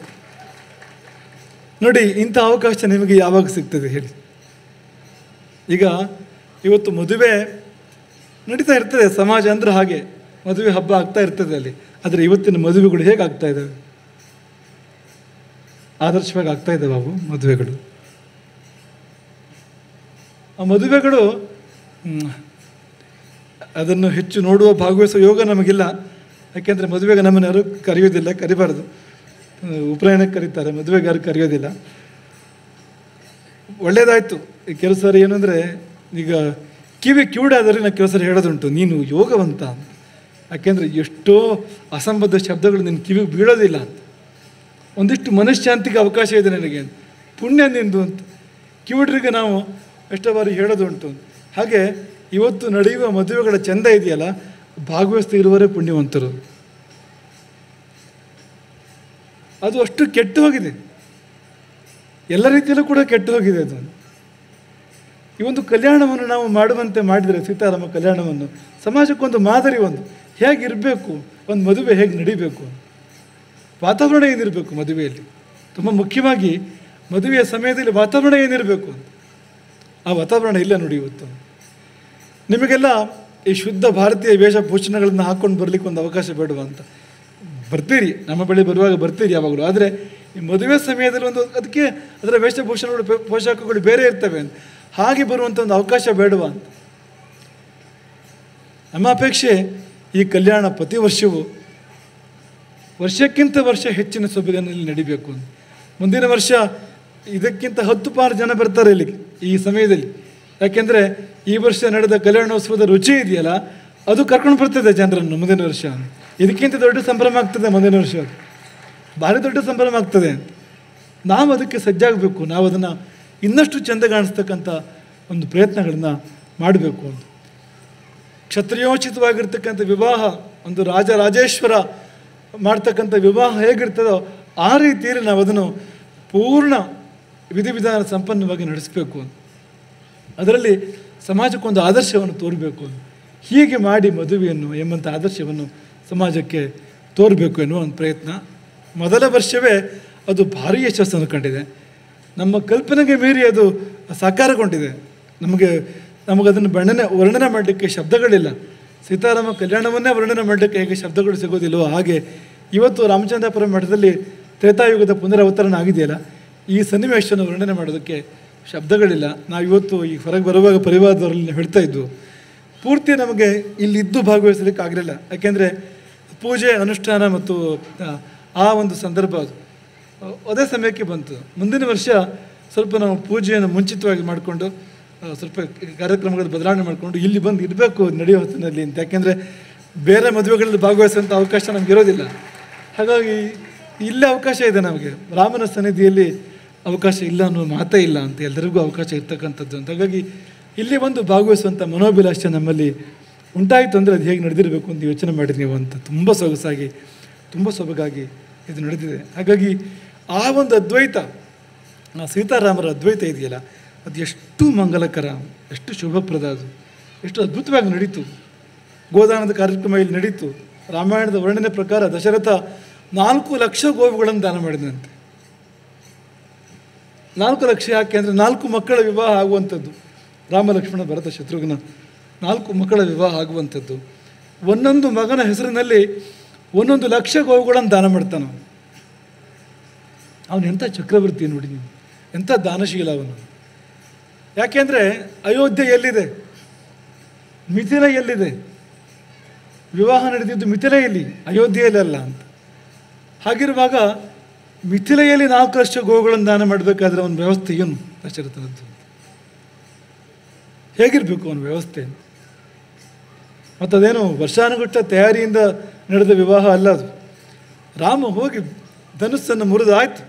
ನೋಡಿ ಇಂಥ ಅವಕಾಶ ನಿಮಗೆ ಯಾವಾಗ ಸಿಗ್ತದೆ ಹೇಳಿ ಈಗ ಇವತ್ತು ಮದುವೆ ನಡೀತಾ ಇರ್ತದೆ ಸಮಾಜ ಅಂದ್ರೆ ಹಾಗೆ ಮದುವೆ ಹಬ್ಬ ಆಗ್ತಾ ಇರ್ತದೆ ಅಲ್ಲಿ ಆದರೆ ಇವತ್ತಿನ ಮದುವೆಗಳು ಹೇಗೆ ಆಗ್ತಾ ಇದ್ದಾವೆ ಆದರ್ಶವಾಗಿ ಆಗ್ತಾ ಇದ್ದಾವೆ ಅವು ಮದುವೆಗಳು ಆ ಮದುವೆಗಳು ಹ್ಮ್, ಅದನ್ನು ಹೆಚ್ಚು ನೋಡುವ ಭಾಗವಹಿಸುವ ಯೋಗ ನಮಗಿಲ್ಲ ಯಾಕೆಂದರೆ ಮದುವೆಗೆ ನಮ್ಮನ್ನು ಯಾರು ಕರೆಯೋದಿಲ್ಲ ಕರಿಬಾರ್ದು ಆ, ಉಪನಯನಕ್ಕೆ ಕರೀತಾರೆ ಮದುವೆಗೆ ಯಾರು ಕರೆಯೋದಿಲ್ಲ ಒಳ್ಳೇದಾಯಿತು ಈ ಕೆಲವು ಸಾರಿ ಏನಂದರೆ ಈಗ ಕಿವಿ ಕಿವುಡಾದರೆ ನಾನು ಕೆಲವು ಸಾರಿ ಹೇಳೋದುಂಟು ನೀನು ಯೋಗವಂತ ಅಂತ. ಯಾಕೆಂದರೆ ಎಷ್ಟೋ ಅಸಂಬದ್ಧ ಶಬ್ದಗಳು ನಿನ್ನ ಕಿವಿಗೆ ಬೀಳೋದಿಲ್ಲ ಅಂತ ಒಂದಿಷ್ಟು ಮನಃಶಾಂತಿಗೆ ಅವಕಾಶ ಇದೆ ನನಗೆ ಪುಣ್ಯ ನಿಂದು ಅಂತ ಕಿವುಡ್ರಿಗೆ ನಾವು ಎಷ್ಟೋ ಬಾರಿ ಹೇಳೋದುಂಟು ಹಾಗೆ ಇವತ್ತು ನಡೆಯುವ ಮದುವೆಗಳ ಚೆಂದ ಇದೆಯಲ್ಲ ಭಾಗವಹಿಸ್ತಾ ಇರುವವರೇ ಪುಣ್ಯವಂತರು ಅದು ಅಷ್ಟು ಕೆಟ್ಟು ಹೋಗಿದೆ ಎಲ್ಲ ರೀತಿಯಲ್ಲೂ ಕೂಡ ಕೆಟ್ಟು ಹೋಗಿದೆ ಅದು ಈ ಒಂದು ಕಲ್ಯಾಣವನ್ನು ನಾವು ಮಾಡುವಂತೆ ಮಾಡಿದರೆ ಸೀತಾರಾಮ ಕಲ್ಯಾಣವನ್ನು ಸಮಾಜಕ್ಕೊಂದು ಮಾದರಿ ಒಂದು ಹೇಗಿರಬೇಕು ಒಂದು ಮದುವೆ ಹೇಗೆ ನಡಿಬೇಕು ವಾತಾವರಣ ಏನಿರಬೇಕು ಮದುವೆಯಲ್ಲಿ ತುಂಬ ಮುಖ್ಯವಾಗಿ ಮದುವೆಯ ಸಮಯದಲ್ಲಿ ವಾತಾವರಣ ಏನಿರಬೇಕು ಅಂತ ಆ ವಾತಾವರಣ ಇಲ್ಲ ನೋಡಿ ಇವತ್ತು ನಿಮಗೆಲ್ಲ ಈ ಶುದ್ಧ ಭಾರತೀಯ ವೇಷಭೂಷಣಗಳನ್ನು ಹಾಕ್ಕೊಂಡು ಬರಲಿಕ್ಕೆ ಒಂದು ಅವಕಾಶ ಬೇಡವಾ ಅಂತ ಬರ್ತೀರಿ ನಮ್ಮ ಬಳಿ ಬರುವಾಗ ಬರ್ತೀರಿ ಯಾವಾಗಲೂ ಆದರೆ ಈ ಮದುವೆ ಸಮಯದಲ್ಲಿ ಒಂದು ಅದಕ್ಕೆ ಅದರ ವೇಷಭೂಷಣಗಳು ಪೇ- ಪೋಷಾಕಗಳು ಬೇರೆ ಇರ್ತವೆ ಅಂತ ಹಾಗೆ ಬರುವಂಥ ಒಂದು ಅವಕಾಶ ಬೇಡವಾ ಅಂತ ನಮ್ಮ ಅಪೇಕ್ಷೆ ಈ ಕಲ್ಯಾಣ ಪ್ರತಿ ವರ್ಷವೂ ವರ್ಷಕ್ಕಿಂತ ವರ್ಷ ಹೆಚ್ಚಿನ ಸೊಬಗಿನಲ್ಲಿ ನಡಿಬೇಕು ಅಂತ ಮುಂದಿನ ವರ್ಷ ಇದಕ್ಕಿಂತ ಹತ್ತು ಪಾರು ಜನ ಬರ್ತಾರೆ ಇಲ್ಲಿಗೆ ಈ ಸಮಯದಲ್ಲಿ ಯಾಕೆಂದರೆ ಈ ವರ್ಷ ನಡೆದ ಕಲ್ಯಾಣೋತ್ಸವದ ರುಚಿ ಇದೆಯಲ್ಲ ಅದು ಕರ್ಕೊಂಡು ಬರ್ತದೆ ಜನರನ್ನು ಮುಂದಿನ ವರ್ಷ ಇದಕ್ಕಿಂತ ದೊಡ್ಡ ಸಂಭ್ರಮ ಆಗ್ತದೆ ಮುಂದಿನ ವರ್ಷ ಭಾರಿ ದೊಡ್ಡ ಸಂಭ್ರಮ ಆಗ್ತದೆ ನಾವು ಅದಕ್ಕೆ ಸಜ್ಜಾಗಬೇಕು ನಾವು ಅದನ್ನು ಇನ್ನಷ್ಟು ಚೆಂದ ಕಾಣಿಸ್ತಕ್ಕಂಥ ಒಂದು ಪ್ರಯತ್ನಗಳನ್ನು ಮಾಡಬೇಕು ಅಂತ ಕ್ಷತ್ರಿಯೋಚಿತವಾಗಿರ್ತಕ್ಕಂಥ ವಿವಾಹ ಒಂದು ರಾಜ ರಾಜೇಶ್ವರ ಮಾಡ್ತಕ್ಕಂಥ ವಿವಾಹ ಹೇಗಿರ್ತದೋ ಆ ರೀತಿಯಲ್ಲಿ ನಾವು ಅದನ್ನು ಪೂರ್ಣ ವಿಧಿವಿಧಾನ ಸಂಪನ್ನವಾಗಿ ನಡೆಸಬೇಕು ಅದರಲ್ಲಿ ಸಮಾಜಕ್ಕೊಂದು ಆದರ್ಶವನ್ನು ತೋರಬೇಕು ಹೀಗೆ ಮಾಡಿ ಮದುವೆಯನ್ನು ಎಂಬಂಥ ಆದರ್ಶವನ್ನು ಸಮಾಜಕ್ಕೆ ತೋರಬೇಕು ಎನ್ನುವ ಒಂದು ಪ್ರಯತ್ನ ಮೊದಲ ವರ್ಷವೇ ಅದು ಭಾರಿ ಯಶಸ್ಸನ್ನು ಕಂಡಿದೆ ನಮ್ಮ ಕಲ್ಪನೆಗೆ ಮೀರಿ ಅದು ಸಾಕಾರಗೊಂಡಿದೆ ನಮಗೆ ನಮಗದನ್ನು ಬಣ್ಣನೆ ವರ್ಣನೆ ಮಾಡಲಿಕ್ಕೆ ಶಬ್ದಗಳಿಲ್ಲ ಸೀತಾರಾಮ ಕಲ್ಯಾಣವನ್ನೇ ವರ್ಣನೆ ಮಾಡಲಿಕ್ಕೆ ಹೇಗೆ ಶಬ್ದಗಳು ಸಿಗೋದಿಲ್ವೋ ಹಾಗೆ ಇವತ್ತು ರಾಮಚಂದ್ರಪುರ ಮಠದಲ್ಲಿ ತ್ರೇತಾಯುಗದ ಪುನರಾವತರಣ ಆಗಿದೆಯಲ್ಲ ಈ ಸನ್ನಿವೇಶವನ್ನು ವರ್ಣನೆ ಮಾಡೋದಕ್ಕೆ ಶಬ್ದಗಳಿಲ್ಲ ನಾವು ಇವತ್ತು ಈ ಹೊರಗೆ ಬರುವಾಗ ಪರಿವಾರದವರಲ್ಲಿ ಹೇಳ್ತಾ ಇದ್ವು ಪೂರ್ತಿ ನಮಗೆ ಇಲ್ಲಿದ್ದು ಭಾಗವಹಿಸಲಿಕ್ಕೆ ಆಗಲಿಲ್ಲ ಯಾಕೆಂದರೆ ಪೂಜೆ ಅನುಷ್ಠಾನ ಮತ್ತು ಆ, ಆ ಒಂದು ಸಂದರ್ಭ ಅದು ಅ- ಅದೇ ಸಮಯಕ್ಕೆ ಬಂತು ಮುಂದಿನ ವರ್ಷ ಸ್ವಲ್ಪ ನಾವು ಪೂಜೆಯನ್ನು ಮುಂಚಿತವಾಗಿ ಮಾಡಿಕೊಂಡು ಆ, ಸ್ವಲ್ಪ ಕಾರ್ಯಕ್ರಮಗಳ ಬದಲಾವಣೆ ಮಾಡಿಕೊಂಡು ಇಲ್ಲಿ ಬಂದು ಇರಬೇಕು ನಡೆಯೋ ಹೊತ್ತಿನಲ್ಲಿ ಅಂತ ಯಾಕೆಂದರೆ ಬೇರೆ ಮದುವೆಗಳಲ್ಲಿ ಭಾಗವಹಿಸುವಂಥ ಅವಕಾಶ ನಮ್ಗೆ ಇರೋದಿಲ್ಲ ಹಾಗಾಗಿ ಇಲ್ಲೇ ಅವಕಾಶ ಇದೆ ನಮಗೆ ರಾಮನ ಸನ್ನಿಧಿಯಲ್ಲಿ ಅವಕಾಶ ಇಲ್ಲ ಅನ್ನೋ ಮಾತೇ ಇಲ್ಲ ಅಂತ ಎಲ್ಲರಿಗೂ ಅವಕಾಶ ಇರ್ತಕ್ಕಂಥದ್ದು ಅಂತ ಹಾಗಾಗಿ ಇಲ್ಲಿ ಒಂದು ಭಾಗವಹಿಸುವಂಥ ಮನೋಭಿಲಾಷೆ ನಮ್ಮಲ್ಲಿ ಉಂಟಾಯಿತು ಅಂದರೆ ಅದು ಹೇಗೆ ನಡೆದಿರಬೇಕು ಅಂತ ಯೋಚನೆ ಮಾಡಿ ನೀವು ಅಂತ ತುಂಬ ಸೊಗಸಾಗಿ ತುಂಬ ಸೊಬಗಾಗಿ ಇದು ನಡೆದಿದೆ ಹಾಗಾಗಿ ಆ ಒಂದು ಅದ್ವೈತ ಆ ಸೀತಾರಾಮರ ಅದ್ವೈತ ಇದೆಯಲ್ಲ ಅದು ಎಷ್ಟು ಮಂಗಲಕರ ಎಷ್ಟು ಶುಭಪ್ರದ ಅದು ಎಷ್ಟು ಅದ್ಭುತವಾಗಿ ನಡೀತು ಗೋದಾನದ ಕಾರ್ಯಕ್ರಮ ಇಲ್ಲಿ ನಡೀತು ರಾಮಾಯಣದ ವರ್ಣನೆ ಪ್ರಕಾರ ದಶರಥ ನಾಲ್ಕು ಲಕ್ಷ ಗೋವುಗಳನ್ನು ದಾನ ಮಾಡಿದಂತೆ ನಾಲ್ಕು ಲಕ್ಷ ಯಾಕೆ ಅಂದರೆ ನಾಲ್ಕು ಮಕ್ಕಳ ವಿವಾಹ ಆಗುವಂಥದ್ದು ರಾಮ ಲಕ್ಷ್ಮಣ ಭರತ ಶತ್ರುಘ್ನ ನಾಲ್ಕು ಮಕ್ಕಳ ವಿವಾಹ ಆಗುವಂಥದ್ದು ಒಂದೊಂದು ಮಗನ ಹೆಸರಿನಲ್ಲಿ ಒಂದೊಂದು ಲಕ್ಷ ಗೋವುಗಳನ್ನು ದಾನ ಮಾಡ್ತಾನೆ ಅವನು ಅವನು ಎಂಥ ಚಕ್ರವರ್ತಿ ನೋಡಿ ನೀವು ಎಂಥ ದಾನಶೀಲ ಅವನು ಯಾಕೆಂದರೆ ಅಯೋಧ್ಯೆ ಎಲ್ಲಿದೆ ಮಿಥಿಲ ಎಲ್ಲಿದೆ ವಿವಾಹ ನಡೆದಿದ್ದು ಮಿಥಿಲೆಯಲ್ಲಿ ಅಯೋಧ್ಯೆಯಲ್ಲಿ ಅಲ್ಲ ಅಂತ ಹಾಗಿರುವಾಗ ಮಿಥಿಲೆಯಲ್ಲಿ ನಾಲ್ಕು ಲಕ್ಷ ಗೋವುಗಳನ್ನು ದಾನ ಮಾಡಬೇಕಾದ್ರೆ ಅವನ ವ್ಯವಸ್ಥೆ ಏನು ದಶರಥನದ್ದು ಹೇಗಿರಬೇಕು ಅವನ ವ್ಯವಸ್ಥೆ ಮತ್ತು ಅದೇನು ವರ್ಷಾನುಗಟ್ಟ ತಯಾರಿಯಿಂದ ನಡೆದ ವಿವಾಹ ಅಲ್ಲ ಅದು ರಾಮ ಹೋಗಿ ಧನುಸ್ಸನ್ನು ಮುರಿದು ಆಯ್ತು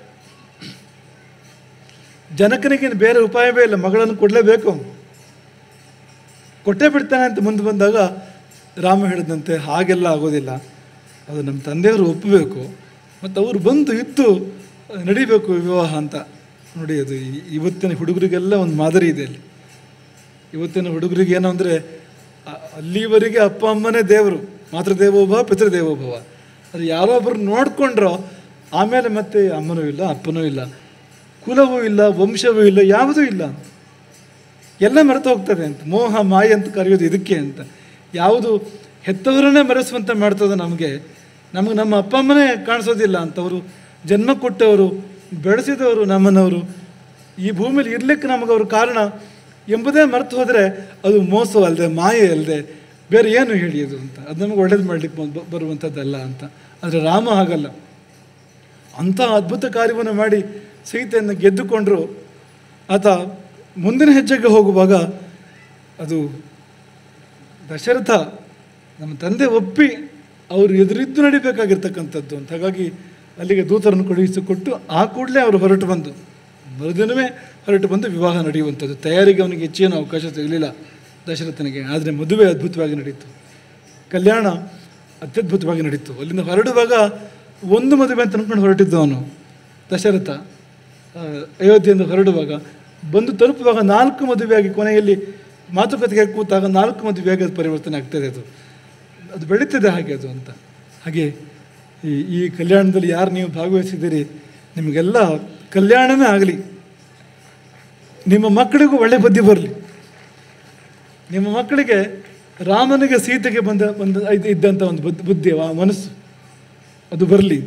ಜನಕನಿಗೆ ಬೇರೆ ಉಪಾಯವೇ ಇಲ್ಲ ಮಗಳನ್ನು ಕೊಡಲೇಬೇಕು ಅವನು ಕೊಟ್ಟೇ ಬಿಡ್ತಾನೆ ಅಂತ ಮುಂದೆ ಬಂದಾಗ ರಾಮ ಹೇಳಿದಂತೆ ಹಾಗೆಲ್ಲ ಆಗೋದಿಲ್ಲ ಅದು ನಮ್ಮ ತಂದೆಯವರು ಒಪ್ಪಬೇಕು ಮತ್ತು ಅವರು ಬಂದು ಇದ್ದು ನಡಿಬೇಕು ವಿವಾಹ ಅಂತ ನೋಡಿ ಅದು ಈ- ಇವತ್ತಿನ ಹುಡುಗರಿಗೆಲ್ಲ ಒಂದು ಮಾದರಿ ಇದೆ ಅಲ್ಲಿ ಇವತ್ತಿನ ಹುಡುಗರಿಗೆ ಏನು ಅಂದರೆ ಅಲ್ಲಿವರೆಗೆ ಅಪ್ಪ ಅಮ್ಮನೇ ದೇವರು ಮಾತೃದೇವೋಭವ ಪಿತೃದೇವೋಭವ ಅದು ಯಾರೋ ಒಬ್ಬರು ನೋಡ್ಕೊಂಡ್ರೋ ಆಮೇಲೆ ಮತ್ತೆ ಅಮ್ಮನೂ ಇಲ್ಲ ಅಪ್ಪನೂ ಇಲ್ಲ ಕುಲವೂ ಇಲ್ಲ ವಂಶವೂ ಇಲ್ಲ ಯಾವುದೂ ಇಲ್ಲ ಎಲ್ಲ ಮರೆತು ಹೋಗ್ತದೆ ಅಂತ ಮೋಹ ಮಾಯ ಅಂತ ಕರೆಯೋದು ಇದಕ್ಕೆ ಅಂತ ಯಾವುದು ಹೆತ್ತವರನ್ನೇ ಮರೆಸುವಂತೆ ಮಾಡ್ತದೆ ನಮಗೆ ನಮಗೆ ನಮ್ಮ ಅಪ್ಪ ಅಮ್ಮನೇ ಕಾಣಿಸೋದಿಲ್ಲ ಅಂತವರು ಜನ್ಮ ಕೊಟ್ಟವರು ಬೆಳೆಸಿದವರು ನಮ್ಮನ್ನವರು ಈ ಭೂಮಿಲಿ ಇರ್ಲಿಕ್ಕೆ ನಮಗೆ ಅವ್ರ ಕಾರಣ ಎಂಬುದೇ ಮರೆತು ಹೋದರೆ ಅದು ಮೋಸ ಅಲ್ಲದೆ ಮಾಯೆ ಅಲ್ಲದೆ ಬೇರೆ ಏನು ಹೇಳಿ ಅದು ಅಂತ ಅದು ನಮಗೆ ಒಳ್ಳೇದು ಮಾಡಲಿಕ್ಕೆ ಬ- ಬರುವಂಥದ್ದಲ್ಲ ಅಂತ ಆದರೆ ರಾಮ ಹಾಗಲ್ಲ ಅಂಥ ಅದ್ಭುತ ಕಾರ್ಯವನ್ನು ಮಾಡಿ ಸೀತೆಯನ್ನು ಗೆದ್ದುಕೊಂಡರು ಆತ ಮುಂದಿನ ಹೆಜ್ಜೆಗೆ ಹೋಗುವಾಗ ಅದು ದಶರಥ ನಮ್ಮ ತಂದೆ ಒಪ್ಪಿ ಅವರು ಎದುರಿದ್ದು ನಡಿಬೇಕಾಗಿರ್ತಕ್ಕಂಥದ್ದು ಅಂತ ಹಾಗಾಗಿ ಅಲ್ಲಿಗೆ ದೂತರನ್ನು ಕಳುಹಿಸಿಕೊಟ್ಟು ಆ ಕೂಡಲೇ ಅವರು ಹೊರಟು ಬಂದು ಮರುದಿನವೇ ಹೊರಟು ಬಂದು ವಿವಾಹ ನಡೆಯುವಂಥದ್ದು ತಯಾರಿಗೆ ಅವನಿಗೆ ಹೆಚ್ಚೇನು ಅವಕಾಶ ಸಿಗಲಿಲ್ಲ ದಶರಥನಿಗೆ ಆದರೆ ಮದುವೆ ಅದ್ಭುತವಾಗಿ ನಡೀತು ಕಲ್ಯಾಣ ಅತ್ಯದ್ಭುತವಾಗಿ ನಡೀತು ಅಲ್ಲಿಂದ ಹೊರಡುವಾಗ ಒಂದು ಮದುವೆ ಅಂತ ಅನ್ಕೊಂಡು ಹೊರಟಿದ್ದು ಅವನು ದಶರಥ ಆ, ಅಯೋಧ್ಯೆಯಿಂದ ಹೊರಡುವಾಗ ಬಂದು ತಲುಪುವಾಗ ನಾಲ್ಕು ಮದುವೆಯಾಗಿ ಕೊನೆಯಲ್ಲಿ ಮಾತುಕತೆಗೆ ಕೂತಾಗ ನಾಲ್ಕು ಮದುವೆಯಾಗಿ ಅದು ಪರಿವರ್ತನೆ ಆಗ್ತದೆ ಅದು ಅದು ಬೆಳೀತದೆ ಹಾಗೆ ಅದು ಅಂತ ಹಾಗೆ ಈ ಈ ಕಲ್ಯಾಣದಲ್ಲಿ ಯಾರು ನೀವು ಭಾಗವಹಿಸಿದ್ದೀರಿ ನಿಮಗೆಲ್ಲ ಕಲ್ಯಾಣವೇ ಆಗಲಿ ನಿಮ್ಮ ಮಕ್ಕಳಿಗೂ ಒಳ್ಳೆ ಬುದ್ಧಿ ಬರಲಿ ನಿಮ್ಮ ಮಕ್ಕಳಿಗೆ ರಾಮನಿಗೆ ಸೀತೆಗೆ ಬಂದ ಬಂದ ಇದ್- ಇದ್ದಂಥ ಒಂದು ಬುದ್ಧಿ ಬುದ್ಧಿ ಆ ಮನಸ್ಸು ಅದು ಬರಲಿ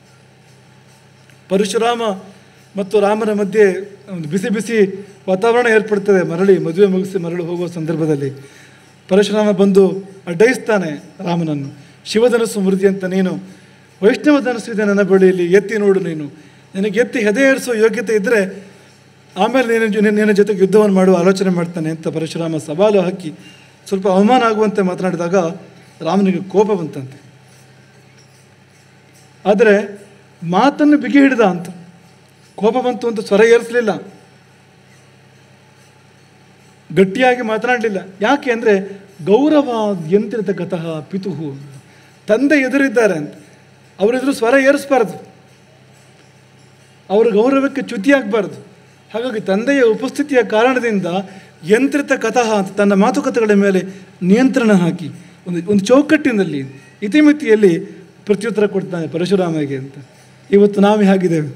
ಪರಶುರಾಮ ಮತ್ತು ರಾಮನ ಮಧ್ಯೆ ಒಂದು ಬಿಸಿ ಬಿಸಿ ವಾತಾವರಣ ಏರ್ಪಡ್ತದೆ ಮರಳಿ ಮದುವೆ ಮುಗಿಸಿ ಮರಳಿ ಹೋಗುವ ಸಂದರ್ಭದಲ್ಲಿ ಪರಶುರಾಮ ಬಂದು ಅಡ್ಡಯಿಸ್ತಾನೆ ರಾಮನನ್ನು ಶಿವಧನಸ್ಸು ಮೃತಿ ಅಂತ ನೀನು ವೈಷ್ಣವ ಧನಸ್ಸು ಇದೆ ನನ್ನ ಬಳಿಯಲ್ಲಿ ಎತ್ತಿ ನೋಡು ನೀನು ನಿನಗೆ ಎತ್ತಿ ಹೆದೆ ಏರಿಸೋ ಯೋಗ್ಯತೆ ಇದ್ದರೆ ಆಮೇಲೆ ನಿನ್ನ ಜೊ- ನಿನ್ನ ಜೊತೆಗೆ ಯುದ್ಧವನ್ನು ಮಾಡುವ ಆಲೋಚನೆ ಮಾಡ್ತಾನೆ ಅಂತ ಪರಶುರಾಮ ಸವಾಲು ಹಾಕಿ ಸ್ವಲ್ಪ ಅವಮಾನ ಆಗುವಂತೆ ಮಾತನಾಡಿದಾಗ ರಾಮನಿಗೆ ಕೋಪ ಬಂತಂತೆ ಆದರೆ ಮಾತನ್ನು ಬಿಗಿ ಹಿಡಿದ ಅಂತ ಕೋಪ ಬಂತು ಅಂತ ಸ್ವರ ಏರಿಸಲಿಲ್ಲ ಗಟ್ಟಿಯಾಗಿ ಮಾತನಾಡಲಿಲ್ಲ ಯಾಕೆ ಅಂದರೆ ಗೌರವ ಯಂತ್ರಿತಗತಃ ಪಿತುಹು ತಂದೆ ಎದುರಿದ್ದಾರೆ ಅಂತ ಅವರೆದುರು ಸ್ವರ ಏರಿಸಬಾರ್ದು ಅವರ ಗೌರವಕ್ಕೆ ಚ್ಯುತಿಯಾಗಬಾರ್ದು ಹಾಗಾಗಿ ತಂದೆಯ ಉಪಸ್ಥಿತಿಯ ಕಾರಣದಿಂದ ಯಂತ್ರಿತ ಕಥಃ ಅಂತ ತನ್ನ ಮಾತುಕತೆಗಳ ಮೇಲೆ ನಿಯಂತ್ರಣ ಹಾಕಿ ಒಂದು ಒಂದು ಚೌಕಟ್ಟಿನಲ್ಲಿ ಇತಿಮಿತಿಯಲ್ಲಿ ಪ್ರತ್ಯುತ್ತರ ಕೊಡ್ತಾನೆ ಪರಶುರಾಮಗೆ ಅಂತ ಇವತ್ತು ನಾವು ಹೇಗಿದ್ದೇವೆ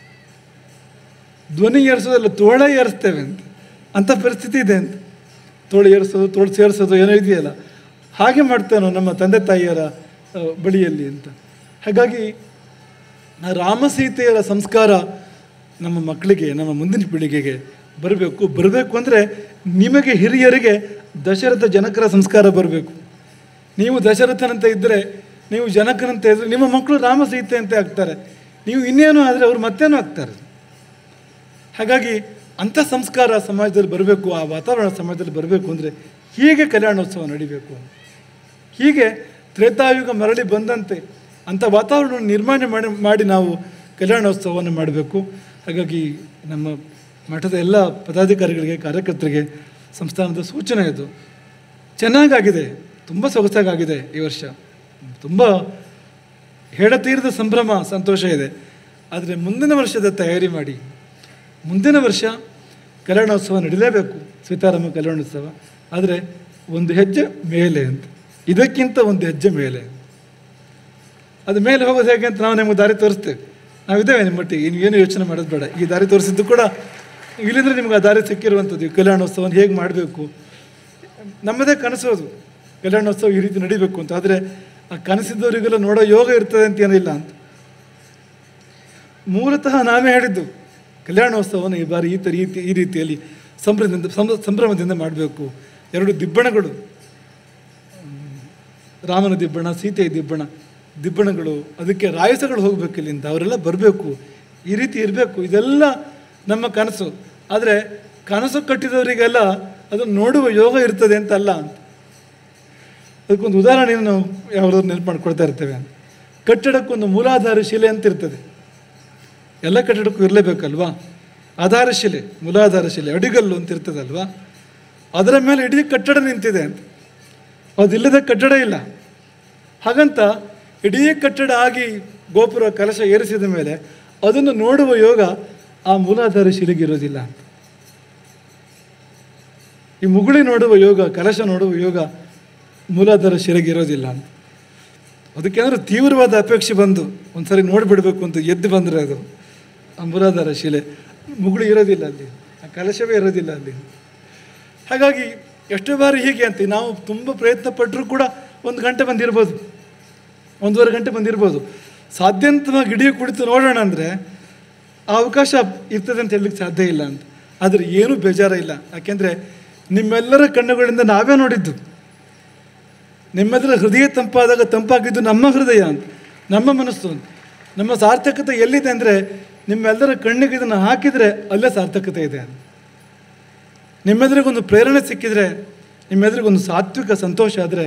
ಧ್ವನಿ ಏರಿಸೋದಲ್ಲ ತೋಳ ಏರಿಸ್ತೇವೆ ಅಂತ ಅಂಥ ಪರಿಸ್ಥಿತಿ ಇದೆ ಅಂತ ತೋಳು ಏರಿಸೋದು ತೋಳು ಸೇರಿಸೋದು ಏನೋ ಇದೆಯಲ್ಲ ಹಾಗೆ ಮಾಡ್ತೇನೋ ನಮ್ಮ ತಂದೆ ತಾಯಿಯರ ಆ, ಬಳಿಯಲ್ಲಿ ಅಂತ ಹಾಗಾಗಿ ಆ ರಾಮಸೀತೆಯರ ಸಂಸ್ಕಾರ ನಮ್ಮ ಮಕ್ಕಳಿಗೆ ನಮ್ಮ ಮುಂದಿನ ಪೀಳಿಗೆಗೆ ಬರಬೇಕು ಬರಬೇಕು ಅಂದರೆ ನಿಮಗೆ ಹಿರಿಯರಿಗೆ ದಶರಥ ಜನಕರ ಸಂಸ್ಕಾರ ಬರಬೇಕು ನೀವು ದಶರಥನಂತೆ ಇದ್ದರೆ ನೀವು ಜನಕನಂತೆ ಇದ್ದರೆ ನಿಮ್ಮ ಮಕ್ಕಳು ರಾಮ ಸೀತೆ ಅಂತೆ ಆಗ್ತಾರೆ ನೀವು ಇನ್ನೇನು ಆದರೆ ಅವರು ಮತ್ತೇನೋ ಆಗ್ತಾರೆ ಹಾಗಾಗಿ ಅಂಥ ಸಂಸ್ಕಾರ ಸಮಾಜದಲ್ಲಿ ಬರಬೇಕು ಆ ವಾತಾವರಣ ಸಮಾಜದಲ್ಲಿ ಬರಬೇಕು ಅಂದರೆ ಹೀಗೆ ಕಲ್ಯಾಣೋತ್ಸವ ನಡಿಬೇಕು ಹೀಗೆ ತ್ರೇತಾಯುಗ ಮರಳಿ ಬಂದಂತೆ ಅಂಥ ವಾತಾವರಣವನ್ನು ನಿರ್ಮಾಣ ಮಾಡಿ ಮಾಡಿ ನಾವು ಕಲ್ಯಾಣೋತ್ಸವವನ್ನು ಮಾಡಬೇಕು ಹಾಗಾಗಿ ನಮ್ಮ ಮಠದ ಎಲ್ಲ ಪದಾಧಿಕಾರಿಗಳಿಗೆ ಕಾರ್ಯಕರ್ತರಿಗೆ ಸಂಸ್ಥಾನದ ಸೂಚನೆ ಇದು ಚೆನ್ನಾಗಾಗಿದೆ ತುಂಬ ಸೊಗಸಾಗಿದೆ ಈ ವರ್ಷ ತುಂಬ ಹೇಳತೀರದ ಸಂಭ್ರಮ ಸಂತೋಷ ಇದೆ ಆದರೆ ಮುಂದಿನ ವರ್ಷದ ತಯಾರಿ ಮಾಡಿ ಮುಂದಿನ ವರ್ಷ ಕಲ್ಯಾಣೋತ್ಸವ ನಡೀಲೇಬೇಕು ಸೀತಾರಾಮ ಕಲ್ಯಾಣೋತ್ಸವ ಆದರೆ ಒಂದು ಹೆಜ್ಜೆ ಮೇಲೆ ಅಂತ ಇದಕ್ಕಿಂತ ಒಂದು ಹೆಜ್ಜೆ ಮೇಲೆ ಅದು ಮೇಲೆ ಹೋಗೋದು ಹೇಗೆ ಅಂತ ನಾವು ನಿಮಗೆ ದಾರಿ ತೋರಿಸ್ತೇವೆ ನಾವಿದ್ದೇವೆ ನಿಮ್ಮ ಮಟ್ಟಿಗೆ ನೀವೇನು ಯೋಚನೆ ಮಾಡೋದು ಬೇಡ ಈ ದಾರಿ ತೋರಿಸಿದ್ದು ಕೂಡ ಇಲ್ಲಿಂದ್ರೆ ನಿಮ್ಗೆ ಆ ದಾರಿ ಸಿಕ್ಕಿರುವಂಥದ್ದು ಈ ಕಲ್ಯಾಣೋತ್ಸವನ ಹೇಗೆ ಮಾಡಬೇಕು ನಮ್ಮದೇ ಕನಸೋದು ಕಲ್ಯಾಣೋತ್ಸವ ಈ ರೀತಿ ನಡಿಬೇಕು ಅಂತ ಆದರೆ ಆ ಕನಸಿದ್ದವರಿಗೆಲ್ಲ ನೋಡೋ ಯೋಗ ಇರ್ತದೆ ಅಂತ ಏನಿಲ್ಲ ಅಂತ ಮೂಲತಃ ನಾವೇ ಹೇಳಿದ್ದು ಕಲ್ಯಾಣೋತ್ಸವವನ್ನು ಈ ಬಾರಿ ಈ ತರ ಈ ಈ ರೀತಿಯಲ್ಲಿ ಸಂಭ್ರಮದಿಂದ ಸಂಭ್ರ- ಸಂಭ್ರಮದಿಂದ ಮಾಡಬೇಕು ಎರಡು ದಿಬ್ಬಣಗಳು ಹ್ಮ್, ರಾಮನ ದಿಬ್ಬಣ ಸೀತೆಯ ದಿಬ್ಬಣ ದಿಬ್ಬಣಗಳು ಅದಕ್ಕೆ ರಾಯಸಗಳು ಹೋಗಬೇಕು ಇಲ್ಲಿಂದ ಅವರೆಲ್ಲ ಬರಬೇಕು ಈ ರೀತಿ ಇರಬೇಕು ಇದೆಲ್ಲ ನಮ್ಮ ಕನಸು ಆದರೆ ಕನಸು ಕಟ್ಟಿದವರಿಗೆಲ್ಲ ಅದನ್ನು ನೋಡುವ ಯೋಗ ಇರ್ತದೆ ಅಂತ ಅಲ್ಲ ಅಂತ ಅದಕ್ಕೊಂದು ಉದಾಹರಣೆಯನ್ನು ನಾವು ಯಾವ್ದಾದ್ರು ನೆನಪು ಮಾಡ್ಕೊಳ್ತಾ ಇರ್ತೇವೆ ಅಂತ ಕಟ್ಟಡಕ್ಕೊಂದು ಮೂಲಾಧಾರ ಶಿಲೆ ಅಂತ ಇರ್ತದೆ ಎಲ್ಲ ಕಟ್ಟಡಕ್ಕೂ ಇರಲೇಬೇಕಲ್ವಾ ಆಧಾರ ಶಿಲೆ ಮೂಲಾಧಾರ ಶಿಲೆ ಅಡಿಗಲ್ಲು ಅಂತ ಇರ್ತದಲ್ವಾ ಅದರ ಮೇಲೆ ಇಡೀ ಕಟ್ಟಡ ನಿಂತಿದೆ ಅಂತ ಅದಿಲ್ಲದ ಕಟ್ಟಡ ಇಲ್ಲ ಹಾಗಂತ ಇಡೀ ಕಟ್ಟಡ ಆಗಿ ಗೋಪುರ ಕಲಶ ಏರಿಸಿದ ಮೇಲೆ ಅದನ್ನು ನೋಡುವ ಯೋಗ ಆ ಮೂಲಾಧಾರ ಶಿಲೆಗೆ ಇರೋದಿಲ್ಲ ಅಂತ ಈ ಮುಗುಳಿ ನೋಡುವ ಯೋಗ ಕಲಶ ನೋಡುವ ಯೋಗ ಮೂಲಾಧಾರ ಶಿಲೆಗೆ ಇರೋದಿಲ್ಲ ಅಂತ ಅದಕ್ಕೇನಾದ್ರು ತೀವ್ರವಾದ ಅಪೇಕ್ಷೆ ಬಂದು ಒಂದ್ಸರಿ ನೋಡಿಬಿಡ್ಬೇಕು ಅಂತ ಎದ್ದು ಬಂದರೆ ಅದು ಆ ಮೂಲಾಧಾರ ಶಿಲೆ ಮುಗುಳು ಇರೋದಿಲ್ಲ ಅಲ್ಲಿ ಆ ಕಲಶವೇ ಇರೋದಿಲ್ಲ ಅಲ್ಲಿ ಹಾಗಾಗಿ ಎಷ್ಟೋ ಬಾರಿ ಹೀಗೆ ಅಂತ ನಾವು ತುಂಬ ಪ್ರಯತ್ನ ಪಟ್ಟರೂ ಕೂಡ ಒಂದು ಗಂಟೆ ಬಂದಿರ್ಬೋದು ಒಂದೂವರೆ ಗಂಟೆ ಬಂದಿರ್ಬೋದು ಸಾಧ್ಯಂತವಾಗಿ ಇಡೀ ಕುಳಿತು ನೋಡೋಣ ಅಂದರೆ ಆ ಅವಕಾಶ ಇರ್ತದೆ ಅಂತ ಹೇಳಲಿಕ್ಕೆ ಸಾಧ್ಯ ಇಲ್ಲ ಅಂತ ಆದರೆ ಏನೂ ಬೇಜಾರ ಇಲ್ಲ ಯಾಕೆಂದರೆ ನಿಮ್ಮೆಲ್ಲರ ಕಣ್ಣುಗಳಿಂದ ನಾವೇ ನೋಡಿದ್ದು ನಿಮ್ಮೆಲ್ಲರ ಹೃದಯ ತಂಪಾದಾಗ ತಂಪಾಗಿದ್ದು ನಮ್ಮ ಹೃದಯ ಅಂತ ನಮ್ಮ ಮನಸ್ಸು ಅಂತ ನಮ್ಮ ಸಾರ್ಥಕತೆ ಎಲ್ಲಿದೆ ಅಂದರೆ ನಿಮ್ಮೆಲ್ಲರ ಕಣ್ಣಿಗೆ ಇದನ್ನು ಹಾಕಿದರೆ ಅಲ್ಲೇ ಸಾರ್ಥಕತೆ ಇದೆ ಅಂತ ನಿಮ್ಮೆದುರಿಗೊಂದು ಪ್ರೇರಣೆ ಸಿಕ್ಕಿದರೆ ನಿಮ್ಮೆದುರಿಗೊಂದು ಸಾತ್ವಿಕ ಸಂತೋಷ ಆದರೆ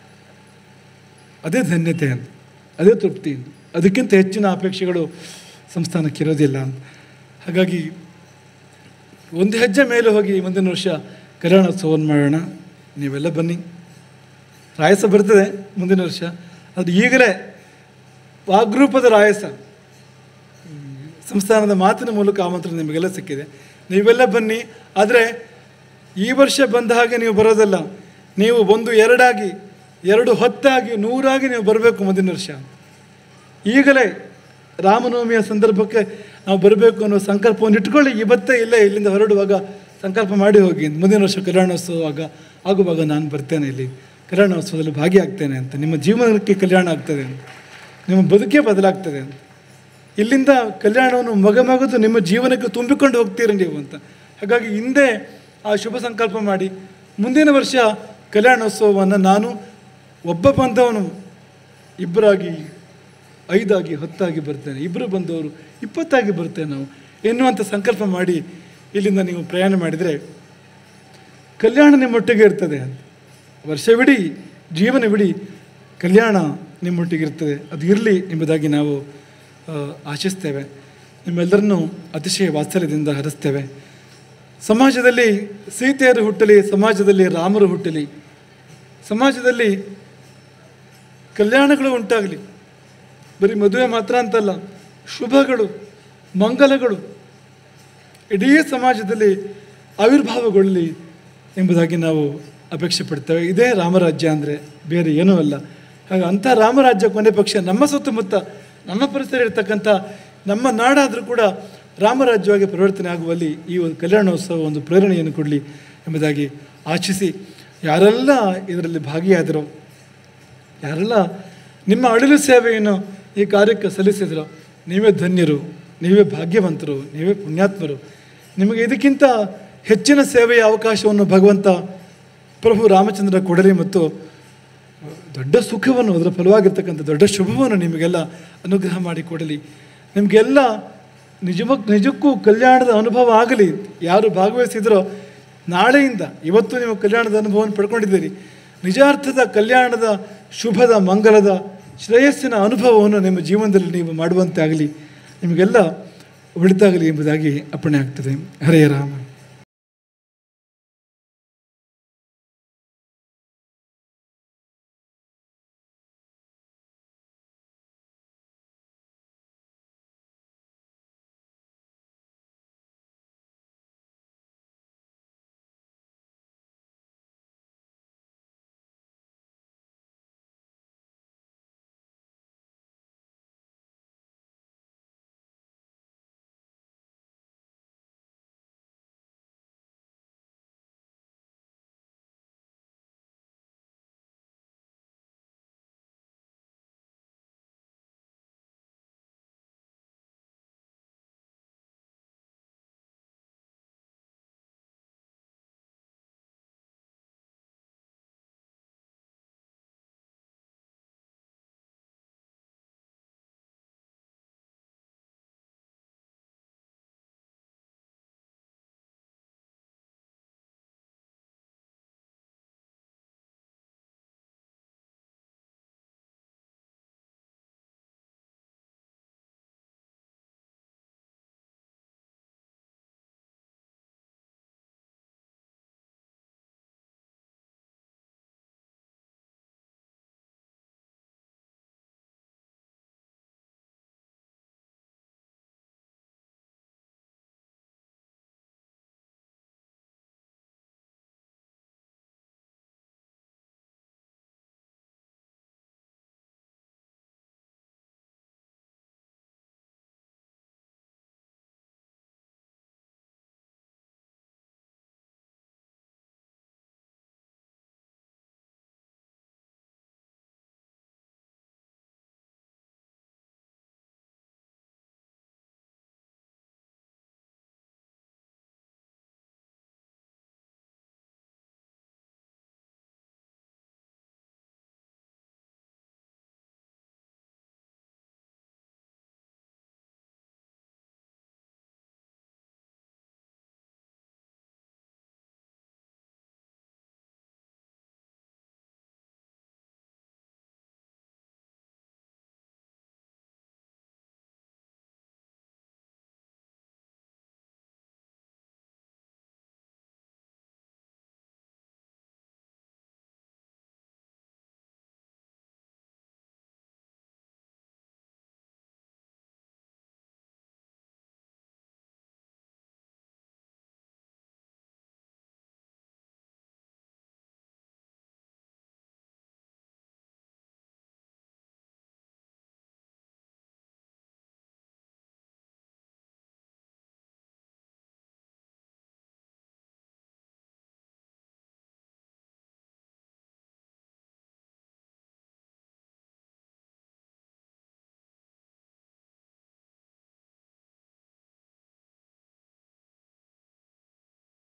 ಅದೇ ಧನ್ಯತೆ ಅಂತ ಅದೇ ತೃಪ್ತಿ ಅಂತ ಅದಕ್ಕಿಂತ ಹೆಚ್ಚಿನ ಅಪೇಕ್ಷೆಗಳು ಸಂಸ್ಥಾನಕ್ಕೆ ಇರೋದಿಲ್ಲ ಅಂತ ಹಾಗಾಗಿ ಒಂದು ಹೆಜ್ಜೆ ಮೇಲೆ ಹೋಗಿ ಮುಂದಿನ ವರ್ಷ ಕಲ್ಯಾಣೋತ್ಸವವನ್ನು ಮಾಡೋಣ ನೀವೆಲ್ಲ ಬನ್ನಿ ರಾಯಸ ಬರ್ತದೆ ಮುಂದಿನ ವರ್ಷ ಅದು ಈಗಲೇ ವಾಗ್ರೂಪದ ರಾಯಸ ಹ್ಮ್, ಸಂಸ್ಥಾನದ ಮಾತಿನ ಮೂಲಕ ಆಮಂತ್ರಣ ನಿಮಗೆಲ್ಲ ಸಿಕ್ಕಿದೆ ನೀವೆಲ್ಲ ಬನ್ನಿ ಆದರೆ ಈ ವರ್ಷ ಬಂದ ಹಾಗೆ ನೀವು ಬರೋದಲ್ಲ ನೀವು ಒಂದು ಎರಡಾಗಿ ಎರಡು ಹೊತ್ತಾಗಿ ನೂರಾಗಿ ನೀವು ಬರಬೇಕು ಮುಂದಿನ ವರ್ಷ ಈಗಲೇ ರಾಮನವಮಿಯ ಸಂದರ್ಭಕ್ಕೆ ನಾವು ಬರಬೇಕು ಅನ್ನೋ ಸಂಕಲ್ಪವನ್ನು ಇಟ್ಕೊಳ್ಳಿ ಇವತ್ತೇ ಇಲ್ಲೇ ಇಲ್ಲಿಂದ ಹೊರಡುವಾಗ ಸಂಕಲ್ಪ ಮಾಡಿ ಹೋಗಿ ಮುಂದಿನ ವರ್ಷ ಕಲ್ಯಾಣೋತ್ಸವ ಆಗ ಆಗುವಾಗ ನಾನು ಬರ್ತೇನೆ ಇಲ್ಲಿ ಕಲ್ಯಾಣೋತ್ಸವದಲ್ಲಿ ಭಾಗಿಯಾಗ್ತೇನೆ ಅಂತ ನಿಮ್ಮ ಜೀವನಕ್ಕೆ ಕಲ್ಯಾಣ ಆಗ್ತದೆ ಅಂತ ನಿಮ್ಮ ಬದುಕೇ ಬದಲಾಗ್ತದೆ ಅಂತ ಇಲ್ಲಿಂದ ಕಲ್ಯಾಣವನ್ನು ಮಗಮಗದು ನಿಮ್ಮ ಜೀವನಕ್ಕೆ ತುಂಬಿಕೊಂಡು ಹೋಗ್ತೀರಿ ನೀವು ಅಂತ ಹಾಗಾಗಿ ಹಿಂದೆ ಆ ಶುಭ ಸಂಕಲ್ಪ ಮಾಡಿ ಮುಂದಿನ ವರ್ಷ ಕಲ್ಯಾಣೋತ್ಸವವನ್ನು ನಾನು ಒಬ್ಬ ಬಂದವನು ಇಬ್ಬರಾಗಿ ಐದಾಗಿ ಹತ್ತಾಗಿ ಬರ್ತೇನೆ ಇಬ್ಬರು ಬಂದವರು ಇಪ್ಪತ್ತಾಗಿ ಬರ್ತೇವೆ ನಾವು ಎನ್ನುವಂಥ ಸಂಕಲ್ಪ ಮಾಡಿ ಇಲ್ಲಿಂದ ನೀವು ಪ್ರಯಾಣ ಮಾಡಿದರೆ ಕಲ್ಯಾಣ ನಿಮ್ಮೊಟ್ಟಿಗೆ ಇರ್ತದೆ ಅಂತ ವರ್ಷವಿಡೀ ಜೀವನವಿಡೀ ಕಲ್ಯಾಣ ನಿಮ್ಮೊಟ್ಟಿಗಿರ್ತದೆ ಅದು ಇರಲಿ ಎಂಬುದಾಗಿ ನಾವು ಆ, ಆಶಿಸ್ತೇವೆ ನಿಮ್ಮೆಲ್ಲರನ್ನೂ ಅತಿಶಯ ವಾತ್ಸಲ್ಯದಿಂದ ಹರಿಸ್ತೇವೆ ಸಮಾಜದಲ್ಲಿ ಸೀತೆಯರು ಹುಟ್ಟಲಿ ಸಮಾಜದಲ್ಲಿ ರಾಮರು ಹುಟ್ಟಲಿ ಸಮಾಜದಲ್ಲಿ ಕಲ್ಯಾಣಗಳು ಉಂಟಾಗಲಿ ಬರೀ ಮದುವೆ ಮಾತ್ರ ಅಂತಲ್ಲ ಶುಭಗಳು ಮಂಗಲಗಳು ಇಡೀ ಸಮಾಜದಲ್ಲಿ ಆವಿರ್ಭಾವಗೊಳ್ಳಲಿ ಎಂಬುದಾಗಿ ನಾವು ಅಪೇಕ್ಷೆ ಪಡ್ತೇವೆ ಇದೇ ರಾಮರಾಜ್ಯ ಅಂದರೆ ಬೇರೆ ಏನೂ ಅಲ್ಲ ಹಾಗೆ ಅಂಥ ರಾಮರಾಜ್ಯ ಕೊನೆ ಪಕ್ಷ ನಮ್ಮ ಸುತ್ತಮುತ್ತ ನಮ್ಮ ಪರಿಸರ ಇರತಕ್ಕಂಥ ನಮ್ಮ ನಾಡಾದರೂ ಕೂಡ ರಾಮರಾಜ್ಯವಾಗಿ ಪರಿವರ್ತನೆ ಆಗುವಲ್ಲಿ ಈ ಒಂದು ಕಲ್ಯಾಣೋತ್ಸವ ಒಂದು ಪ್ರೇರಣೆಯನ್ನು ಕೊಡಲಿ ಎಂಬುದಾಗಿ ಆಶಿಸಿ ಯಾರೆಲ್ಲ ಇದರಲ್ಲಿ ಭಾಗಿಯಾದರೋ ಯಾರೆಲ್ಲ ನಿಮ್ಮ ಅಳಿಲು ಸೇವೆಯನ್ನು ಈ ಕಾರ್ಯಕ್ಕೆ ಸಲ್ಲಿಸಿದ್ರು ನೀವೇ ಧನ್ಯರು ನೀವೇ ಭಾಗ್ಯವಂತರು ನೀವೇ ಪುಣ್ಯಾತ್ಮರು ನಿಮಗೆ ಇದಕ್ಕಿಂತ ಹೆಚ್ಚಿನ ಸೇವೆಯ ಅವಕಾಶವನ್ನು ಭಗವಂತ ಪ್ರಭು ರಾಮಚಂದ್ರ ಕೊಡಲಿ ಮತ್ತು ದೊಡ್ಡ ಸುಖವನ್ನು ಅದರ ಫಲವಾಗಿರ್ತಕ್ಕಂಥ ದೊಡ್ಡ ಶುಭವನ್ನು ನಿಮಗೆಲ್ಲ ಅನುಗ್ರಹ ಮಾಡಿ ಕೊಡಲಿ ನಿಮಗೆಲ್ಲ ನಿಜವಕ್ ನಿಜಕ್ಕೂ ಕಲ್ಯಾಣದ ಅನುಭವ ಆಗಲಿ ಯಾರು ಭಾಗವಹಿಸಿದ್ರೋ ನಾಳೆಯಿಂದ ಇವತ್ತು ನೀವು ಕಲ್ಯಾಣದ ಅನುಭವವನ್ನು ಪಡ್ಕೊಂಡಿದ್ದೀರಿ ನಿಜಾರ್ಥದ ಕಲ್ಯಾಣದ ಶುಭದ ಮಂಗಲದ ಶ್ರೇಯಸ್ಸಿನ ಅನುಭವವನ್ನು ನಿಮ್ಮ ಜೀವನದಲ್ಲಿ ನೀವು ಮಾಡುವಂತೆ ಆಗಲಿ ನಿಮಗೆಲ್ಲ ಒಳಿತಾಗಲಿ ಎಂಬುದಾಗಿ ಅಪ್ಪಣೆ ಆಗ್ತದೆ ಹರೇ ರಾಮ